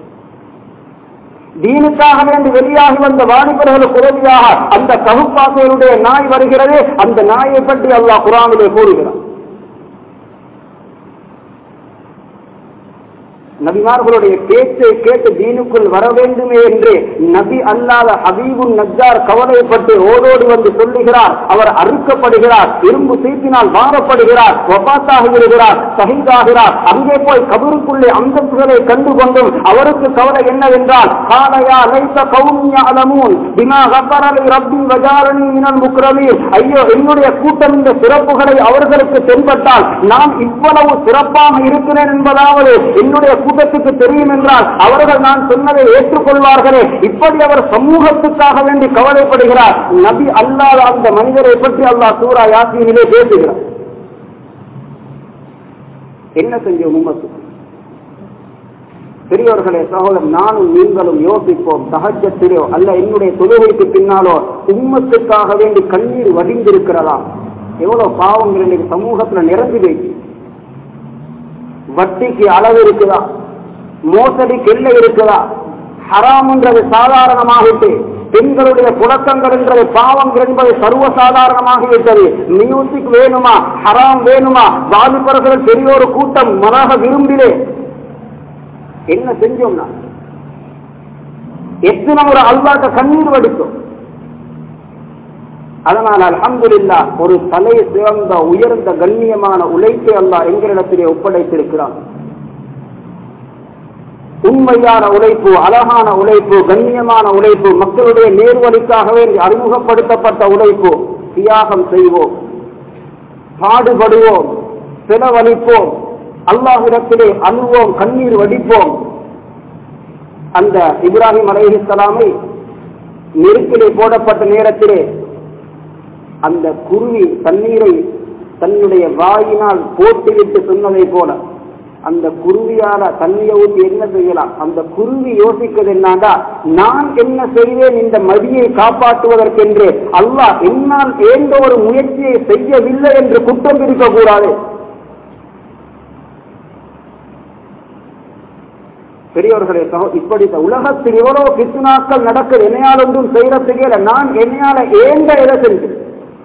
S3: தீனுக்காக வேண்டி வெளியாகி வந்த வாலிபர்களுக்கு உதவியாக அந்த ககுப்பாசைகளுடைய நாய் வருகிறது அந்த நாயை பற்றி அல்லாஹ் குரானிலே கூறுகிறார் நபிமார்களுடைய பேச்சை கேட்டு தீனுக்குள் வர வேண்டுமே என்று நபி அல்லாத ஹபீபுன் நஜ்ஜார் கவலைப்பட்டு ஓடோடி வந்து சொல்லுகிறார் அவர் அறுக்கப்படுகிறார் இரும்பு சீட்டினால் வாரப்படுகிறார் ஒப்பாத்தாகி விடுகிறார் சகிதாகிறார் அங்கே போய் கபருக்குள்ளே அந்தஸ்துகளை கண்டு கொண்டும் அவருக்கு கவலை என்னவென்றால் காலையா லைத்த கவுமியா அலமூன் பிமா கப்பரலை ரப்பி வஜாரணி மினல் முக்ரமீன் ஐயோ என்னுடைய கூட்டம் இந்த சிறப்புகளை அவர்களுக்கு தென்பட்டால் நான் இவ்வளவு சிறப்பாக இருக்கிறேன் என்பதாவது என்னுடைய கூட்டத்துக்கு தெரியும் என்றால் அவர்கள் நான் சொன்னதை ஏற்றுக்கொள்வார்களே இப்படி அவர் சமூகத்துக்காக வேண்டி கவலைப்படுகிறார் நபி அல்லாத அந்த மனிதரை பற்றி அல்லாஹ் சூரா யாசினிலே பேசுகிறார் என்ன செஞ்சோம் உம்மத்து பெரியவர்களே சகோதரர் நானும் நீங்களும் யோசிப்போம் சகஜத்திலோ அல்ல என்னுடைய தொழுகைக்கு பின்னாலோ உம்மத்துக்காக வேண்டி கண்ணீர் வடிந்திருக்கிறதா எவ்வளவு பாவங்கள் இன்னைக்கு சமூகத்துல நிரம்பி வைக்கு வட்டிக்கு அளவு இருக்குதா மோசடிக்கு எல்லை இருக்குதா ஹராம்ன்றது சாதாரணமாகிட்டு பெண்களுடைய புழக்கங்கள் என்றது பாவங்கள் என்பது சர்வசாதாரணமாகிவிட்டது மியூசிக் வேணுமா ஹராம் வேணுமா வாலிபர்கள் பெரியோரு கூட்டம் மனாக விரும்பிலே என்ன செஞ்சோம்னா எத்தனை ஒரு அல்லாட்ட கண்ணீர் வடித்தோம் அதனால் அல்ஹம்துலில்லா ஒரு தலை சிறந்த உயர்ந்த கண்ணியமான உழைப்பை அல்லாஹ் எங்களிடத்திலே ஒப்படைத்திருக்கிறான் உண்மையான உழைப்பு அழகான உழைப்பு கண்ணியமான உழைப்பு மக்களுடைய நேர்வழிக்காகவே அறிமுகப்படுத்தப்பட்ட உழைப்பு தியாகம் செய்வோம் பாடுபடுவோம் செலவழிப்போம் அல்லாஹிடத்திலே அழுவோம் கண்ணீர் வடிப்போம் அந்த இப்ராஹிம் அலைஹிஸ்ஸலாமை நெருப்பிலே போடப்பட்ட நேரத்திலே அந்த குருவி தண்ணீரை தன்னுடைய வாயினால் போட்டுவிட்டு சொன்னதை போல அந்த குருவியால தண்ணியை ஊற்றி என்ன செய்யலாம் அந்த குருவி யோசிக்கிறது என்னடா நான் என்ன செய்வேன் இந்த மதியை காப்பாற்றுவதற்கென்று அல்லாஹ் என்னால் எந்த ஒரு முயற்சியை செய்யவில்லை என்று குற்றம் இருக்கக்கூடாது பெரியவர்களே சகோ இப்படி இந்த உலகத்தில் எவ்வளவு பிசுனாக்கள் நடக்குது என்னையால் ஒன்றும் செய்யறதுக்கே நான் என்னையால ஏந்த எதை செஞ்சேன்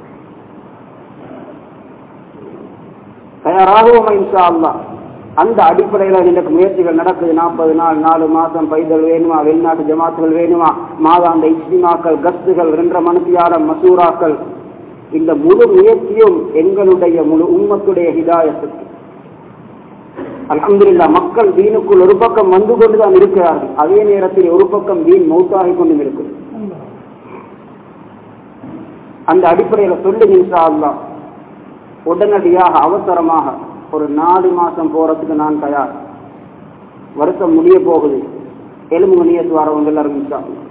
S3: தயாராகுவோம் இன்ஷா அல்லாஹ் அந்த அடிப்படையில் எனக்கு முயற்சிகள் நடக்குது நாற்பது நாள் நாலு மாசம் பைதல் வேணுமா வெளிநாட்டு ஜமாத்துகள் வேணுமா மாதாந்த இஸ்திமாக்கள் கஸ்துகள் ரெண்டரை மணித்தியாலம் மசூராக்கள் இந்த முழு முயற்சியும் எங்களுடைய முழு உம்மத்துடைய ஹிதாயத்துக்கு அல்ஹம்துலில்லா மக்கள் வீணுக்குள் ஒரு பக்கம் வந்து கொண்டுதான் இருக்கிறார்கள் அதே நேரத்தில் ஒரு பக்கம் வீண் மௌத்தாகி கொண்டும் இருக்குது அந்த அடிப்படையில் சொல்லு இன்ஷா அல்லாஹ் உடனடியாக அவசரமாக ஒரு நாலு மாசம் போறதுக்கு நான் தயார் வருஷம் முடிய போகுது எலும்பு நியத்து வரவங்க எல்லாரும் இன்ஷா அல்லாஹ்.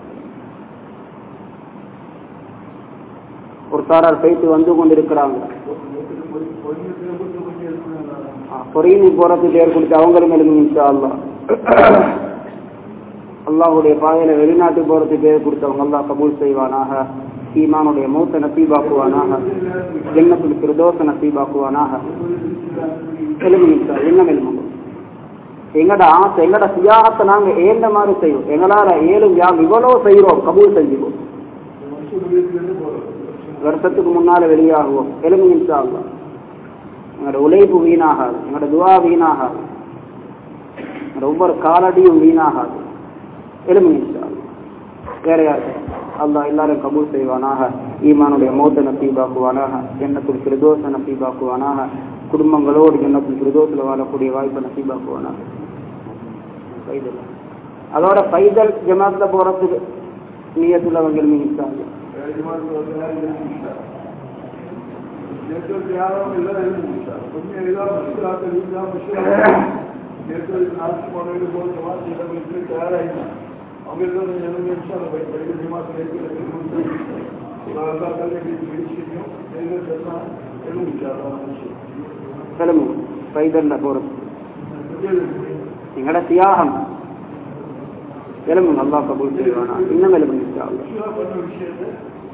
S3: ஒரு சாரார் போயிட்டு வந்து கொண்டிருக்கிறாங்க பொறியினி போறதுக்கு பேர் கொடுத்து அவங்களும் எலும்பு இன்ஷா அல்லாஹ் அல்லாஹுடைய பாதையில வெளிநாட்டு போறதுக்கு பேர் கொடுத்தவங்க அல்லாஹ் கபூல் செய்வானாக ஈமானுடைய மூத்த நசீபாக்குவானாக ஜன்னத்துல் பிரதோஷ நசீபாக்குவானாக எலும்பு இன்ஷா என்ன எலும்பு எங்கட ஆசை எங்கட தியாகத்தை நாங்க ஏந்த மாதிரி செய்வோம் எங்களால ஏழும் யாம் இவ்வளவு செய்யறோம் கபூல் செஞ்சுவோம் வருஷத்துக்கு முன்னால வெளியாகுவோம் எலும்பு இன்ஷா அல்லாஹ் எங்களோட உழைப்பு வீணாகாது எங்களோட துவா வீணாகாது எங்களோட ஒவ்வொரு காலடியும் வீணாகாது எலும்பு இன்ஷா அல்லாஹ். வேற யார் அல்லாஹ் எல்லாரும் கபூல் செய்வானாக ஈமானுடைய மௌத்த நசீபாக்குவானாக எண்ணத்தில் பிரதோஷ நசீபாக்குவானாக குடும்பங்களோடு எண்ணத்தில் பிரதோஷத்தில் வாழக்கூடிய வாய்ப்பை நசீபாக்குவானாக பைதல் அதோட பைதல் ஜமாத்துல போறதுக்கு நீயத்துள்ளவங்க இன்ஷா அல்லாஹ். கிளம்பு பைதல்ல போறது எங்கட தியாகம் கிளம்பு நல்லா கபூல் செய்வானா இன்னும் கிளம்பு இன்ஷா அல்லாஹ்.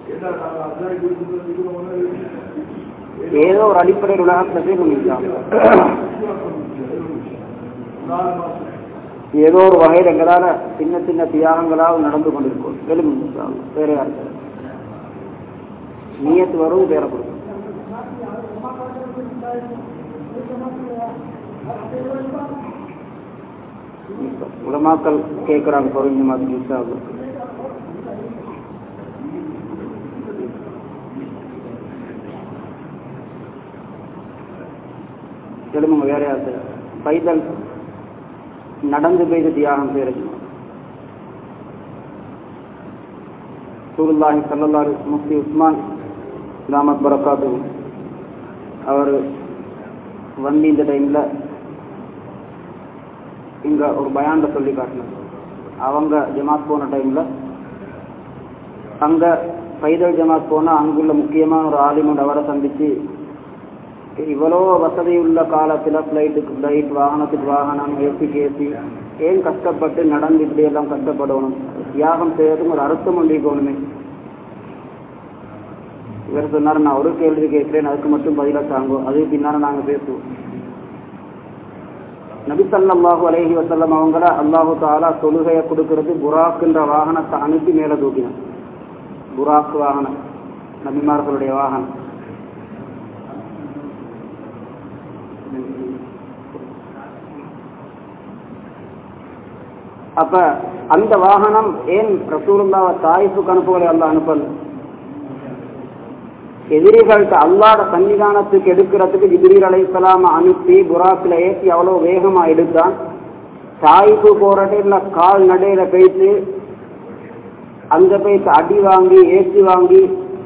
S3: ஏதோ ஒரு அடிப்படையில் உலகத்துல போய் பண்ணிக்கலாம் ஏதோ ஒரு வகையில் எங்களால சின்ன சின்ன தியாகங்களாக நடந்து கொண்டிருக்கும் எலும்பு வேற யாருக்கு நீயத்து வரும் வேற கொடுக்கும் உலமாக்கள் கேட்கிறாங்க பொருள் மாதிரி இன்ஷா அல்லாஹ். எழுமுங்க வேற யாரு பைதல் நடந்து பெய்த தியாகம் செய்யறது சூருல்லாஹி சல்லல்லாஹு முஃப்தி உஸ்மான் தாமத் பரக்காத்து அவர் வந்து இந்த டைம்ல இங்க ஒரு பயான்ல சொல்லி காட்டினார் அவங்க ஜமாத் போன டைம்ல அங்க பைதல் ஜமாத் போனா அங்குள்ள முக்கியமான ஒரு ஆலிமன் அவரை சந்திச்சு இவ்வளோ வசதி உள்ள காலத்துல ஃப்ளைட்டுக்கு ஃப்ளைட் வாகனத்துக்கு வாகனம் ஏசிக்கு ஏசி ஏன் கஷ்டப்பட்டு நடந்து இப்படி எல்லாம் கஷ்டப்படணும் தியாகம் செய்யறதுக்கு ஒரு அர்த்தம் ஒன்றிக்கணுமே இவர் சொன்னார் நான் ஒரு கேள்வி கேட்கிறேன் அதுக்கு மட்டும் பதிலா தாங்கோ அது பின்னால நாங்க பேசுவோம் நபி ஸல்லல்லாஹு அலைஹி வஸல்லம் அவங்கள அல்லாஹு தாலா தொழுகையை கொடுக்கிறது புராக்குன்ற வாகனத்தை அனுப்பி மேல தூக்கினான் புராக் வாகனம் நபிமார்களுடைய வாகனம் அப்ப அந்த வாகனம் ஏன் ரசூலுல்லாவை தாய்ப்புக்கு அனுப்புவதை அல்ல அனுப்பல எதிரிகள்கிட்ட அல்லாட சன்னிதானத்துக்கு எடுக்கிறதுக்கு ஜிபிரீல் அலைசலாம அனுப்பி புராக்கில் ஏற்றி அவ்வளோ வேகமா எடுத்தான் தாய்ப்பு போற டைம்ல கால் நடையில போயிட்டு அங்க போயிட்டு அடி வாங்கி ஏற்றி வாங்கி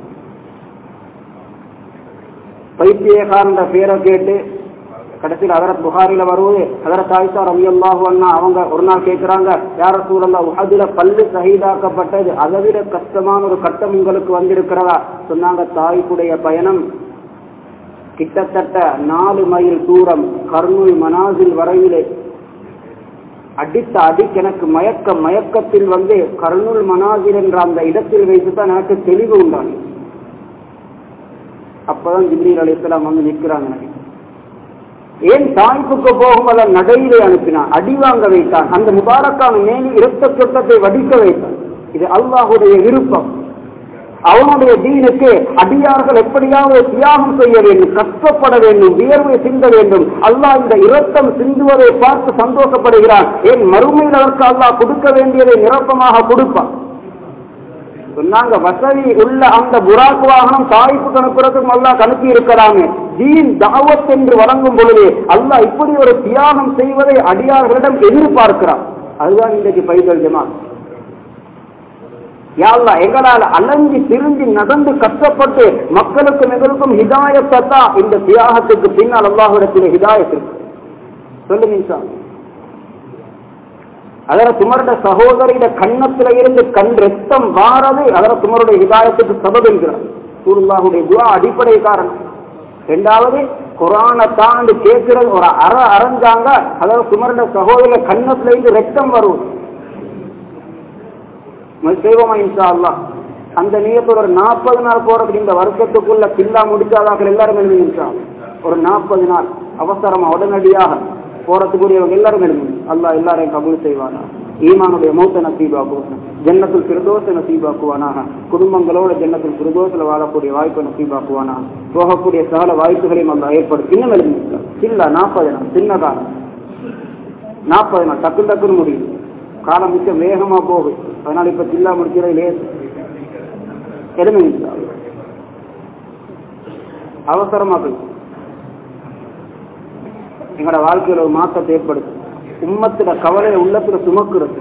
S3: பைத்தியக்காரன்ற பேரை கேட்டு கடைசியில் அதரத் புகாரில வருவது அதரத் ஆயிஷா ரவி அல்லாஹு அண்ணா அவங்க ஒரு நாள் கேட்கிறாங்க யார சூழல்லா உஹதுல பல்லு சகிதாக்கப்பட்டது அதை விட கஷ்டமான ஒரு கட்டம் உங்களுக்கு வந்திருக்கிறதா சொன்னாங்க தாய்க்குடைய பயணம் கிட்டத்தட்ட நாலு மைல் தூரம் கர்னூல் மனாசில் வரையிலே அடித்த அடிக்கு எனக்கு மயக்க மயக்கத்தில் வந்து கர்னூல் மனாசில் என்ற அந்த இடத்தில் வைத்துதான் எனக்கு தெளிவு உண்டானது அப்பதான் ஜிப்ரீல் அலிஸ்லாம் வந்து நிற்கிறாங்க எனக்கு ஏன் தாய்ப்புக்கு போகும்போது நடையிலே அனுப்பினான் அடி வாங்க வைத்தான் அந்த முபாரக்கான மேலி இரத்த சொட்டத்தை வடிக்க வைத்தான் இது அல்லாஹுடைய விருப்பம் அவனுடைய தீனுக்கு அடியார்கள் எப்படியாவது தியாகம் செய்ய வேண்டும் கஷ்டப்பட வேண்டும் வியர்வை சிந்த வேண்டும் அல்லாஹ் இந்த இரத்தம் சிந்துவதை பார்த்து சந்தோஷப்படுகிறான் ஏன் மறுமையில் அதற்கு அல்லாஹ் கொடுக்க வேண்டியதை நிரப்பமாக கொடுப்பான் சொன்னாங்க வசதி உள்ள அந்த புராக் வாகனம் தாய்ப்பு கணக்குறதுக்கு அல்லாஹ் கணக்கி இருக்கலாமே தீன் தாவத் என்று வழங்கும் பொழுது அல்லாஹ் இப்படி ஒரு தியாகம் செய்வதை அடியார்களிடம் எதிர்பார்க்கிறான் அதுதான் இன்றைக்கு பைதல் ஜமா யாழ்லா எங்களால் அலைஞ்சி திரும்பி நடந்து கஷ்டப்பட்டு மக்களுக்கும் எங்களுக்கும் ஹிதாயத்தை தான் இந்த தியாகத்துக்கு பின்னால் அல்லாஹிடத்தில் ஹிதாயத் இருக்கு சொல்லுங்க இன்ஷா அதர துமருடைய சகோதரியிட கண்ணத்துல இருந்து கண் ரத்தம் வாரது அதர துமருடைய ஹிதாயத்துக்கு சபம் என்கிறார் சூருல்லாஹுடைய துவா அடிப்படை காரணம் ரெண்டாவது குரானை தாண்டி கேட்கிறது ஒரு அற அரைஞ்சாங்க அதாவது சுமருடைய சகோதரியில கண்ணத்துல இருந்து ரத்தம் வரும் செய்வோமா இன்ஷா அல்லா அந்த நீயத்தோட ஒரு நாற்பது நாள் போறதுக்கு இந்த வருஷத்துக்குள்ள பில்லா முடிச்சாதாக்கள் எல்லாரும் எழுதி இன்ஷா ஒரு நாற்பது நாள் அவசரமா உடனடியாக போறதுக்குரியவங்க எல்லாரும் எழுதி அல்லாஹ் எல்லாரையும் கபூல் செய்வானா ஈமானுடைய மௌத்த நசீபாக்குவானா ஜன்னத்தில் பிரதோஷ நசீபாக்குவானாக குடும்பங்களோட ஜன்னத்தில் பிரதோஷத்துல வாழக்கூடிய வாய்ப்பை நசீபாக்குவானா போகக்கூடிய சகல வாய்ப்புகளையும் அல்ல ஏற்படுத்தி இன்னும் எழுதி இல்ல நாற்பது நாள் சின்ன காலம் நாற்பது நாள் டக்கு டக்குன்னு முடியும் காலம் மிச்சம் வேகமா போகுது அதனால இப்ப சில்லா முடிக்கிறது லேசு எதுவுமே அவசரமா போய் எங்களோட வாழ்க்கையில ஒரு மாற்றத்தை ஏற்படுத்தும் உம்மத்திட கவலையை உள்ளத்துல சுமக்குறது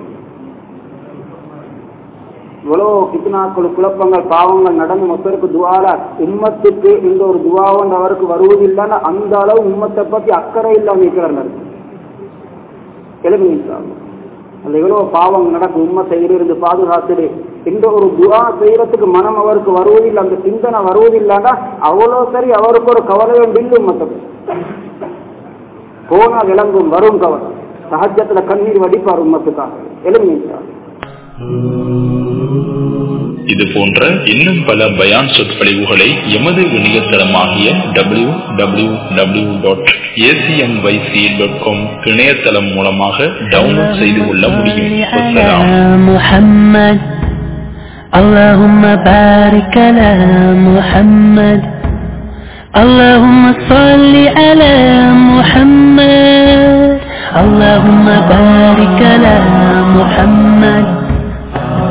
S3: இவ்வளவு கித்னாக்கள் குழப்பங்கள் பாவங்கள் நடந்து மொத்தருக்கு துவால உம்மத்துக்கு இந்த ஒரு துவாவன் அவருக்கு வருவதில்லைன்னா அந்த அளவு உம்மத்தை பத்தி அக்கறை இல்லாம இருக்கிறார் எழுதுங்க அந்த எவ்வளவு பாவம் நடக்கும் உண்மத்தை இருந்து பாதுகாத்துடு இந்த ஒரு துவா செய்யறதுக்கு மனம் அவருக்கு வருவதில்லை அந்த சிந்தனை வருவதில்லைன்னா அவ்வளோ சரி அவருக்கு ஒரு கவலையும் இல்லை மத்தம் போனா விளங்கும் வரும் கவலை சகஜத்துல கண்ணீர் வடிப்பார் உம்மத்துக்காக எழுதுங்க
S1: இது போன்ற இன்னும் பல பயான் சொற்பொழிவுகளை எமது இணையதளமாகிய W W W dot A C M Y C dot com இணையதளம் மூலமாக டவுன்லோட் செய்து கொள்ள முடியும்
S2: محمد اللهم بارك على محمد اللهم صل على محمد اللهم بارك على محمد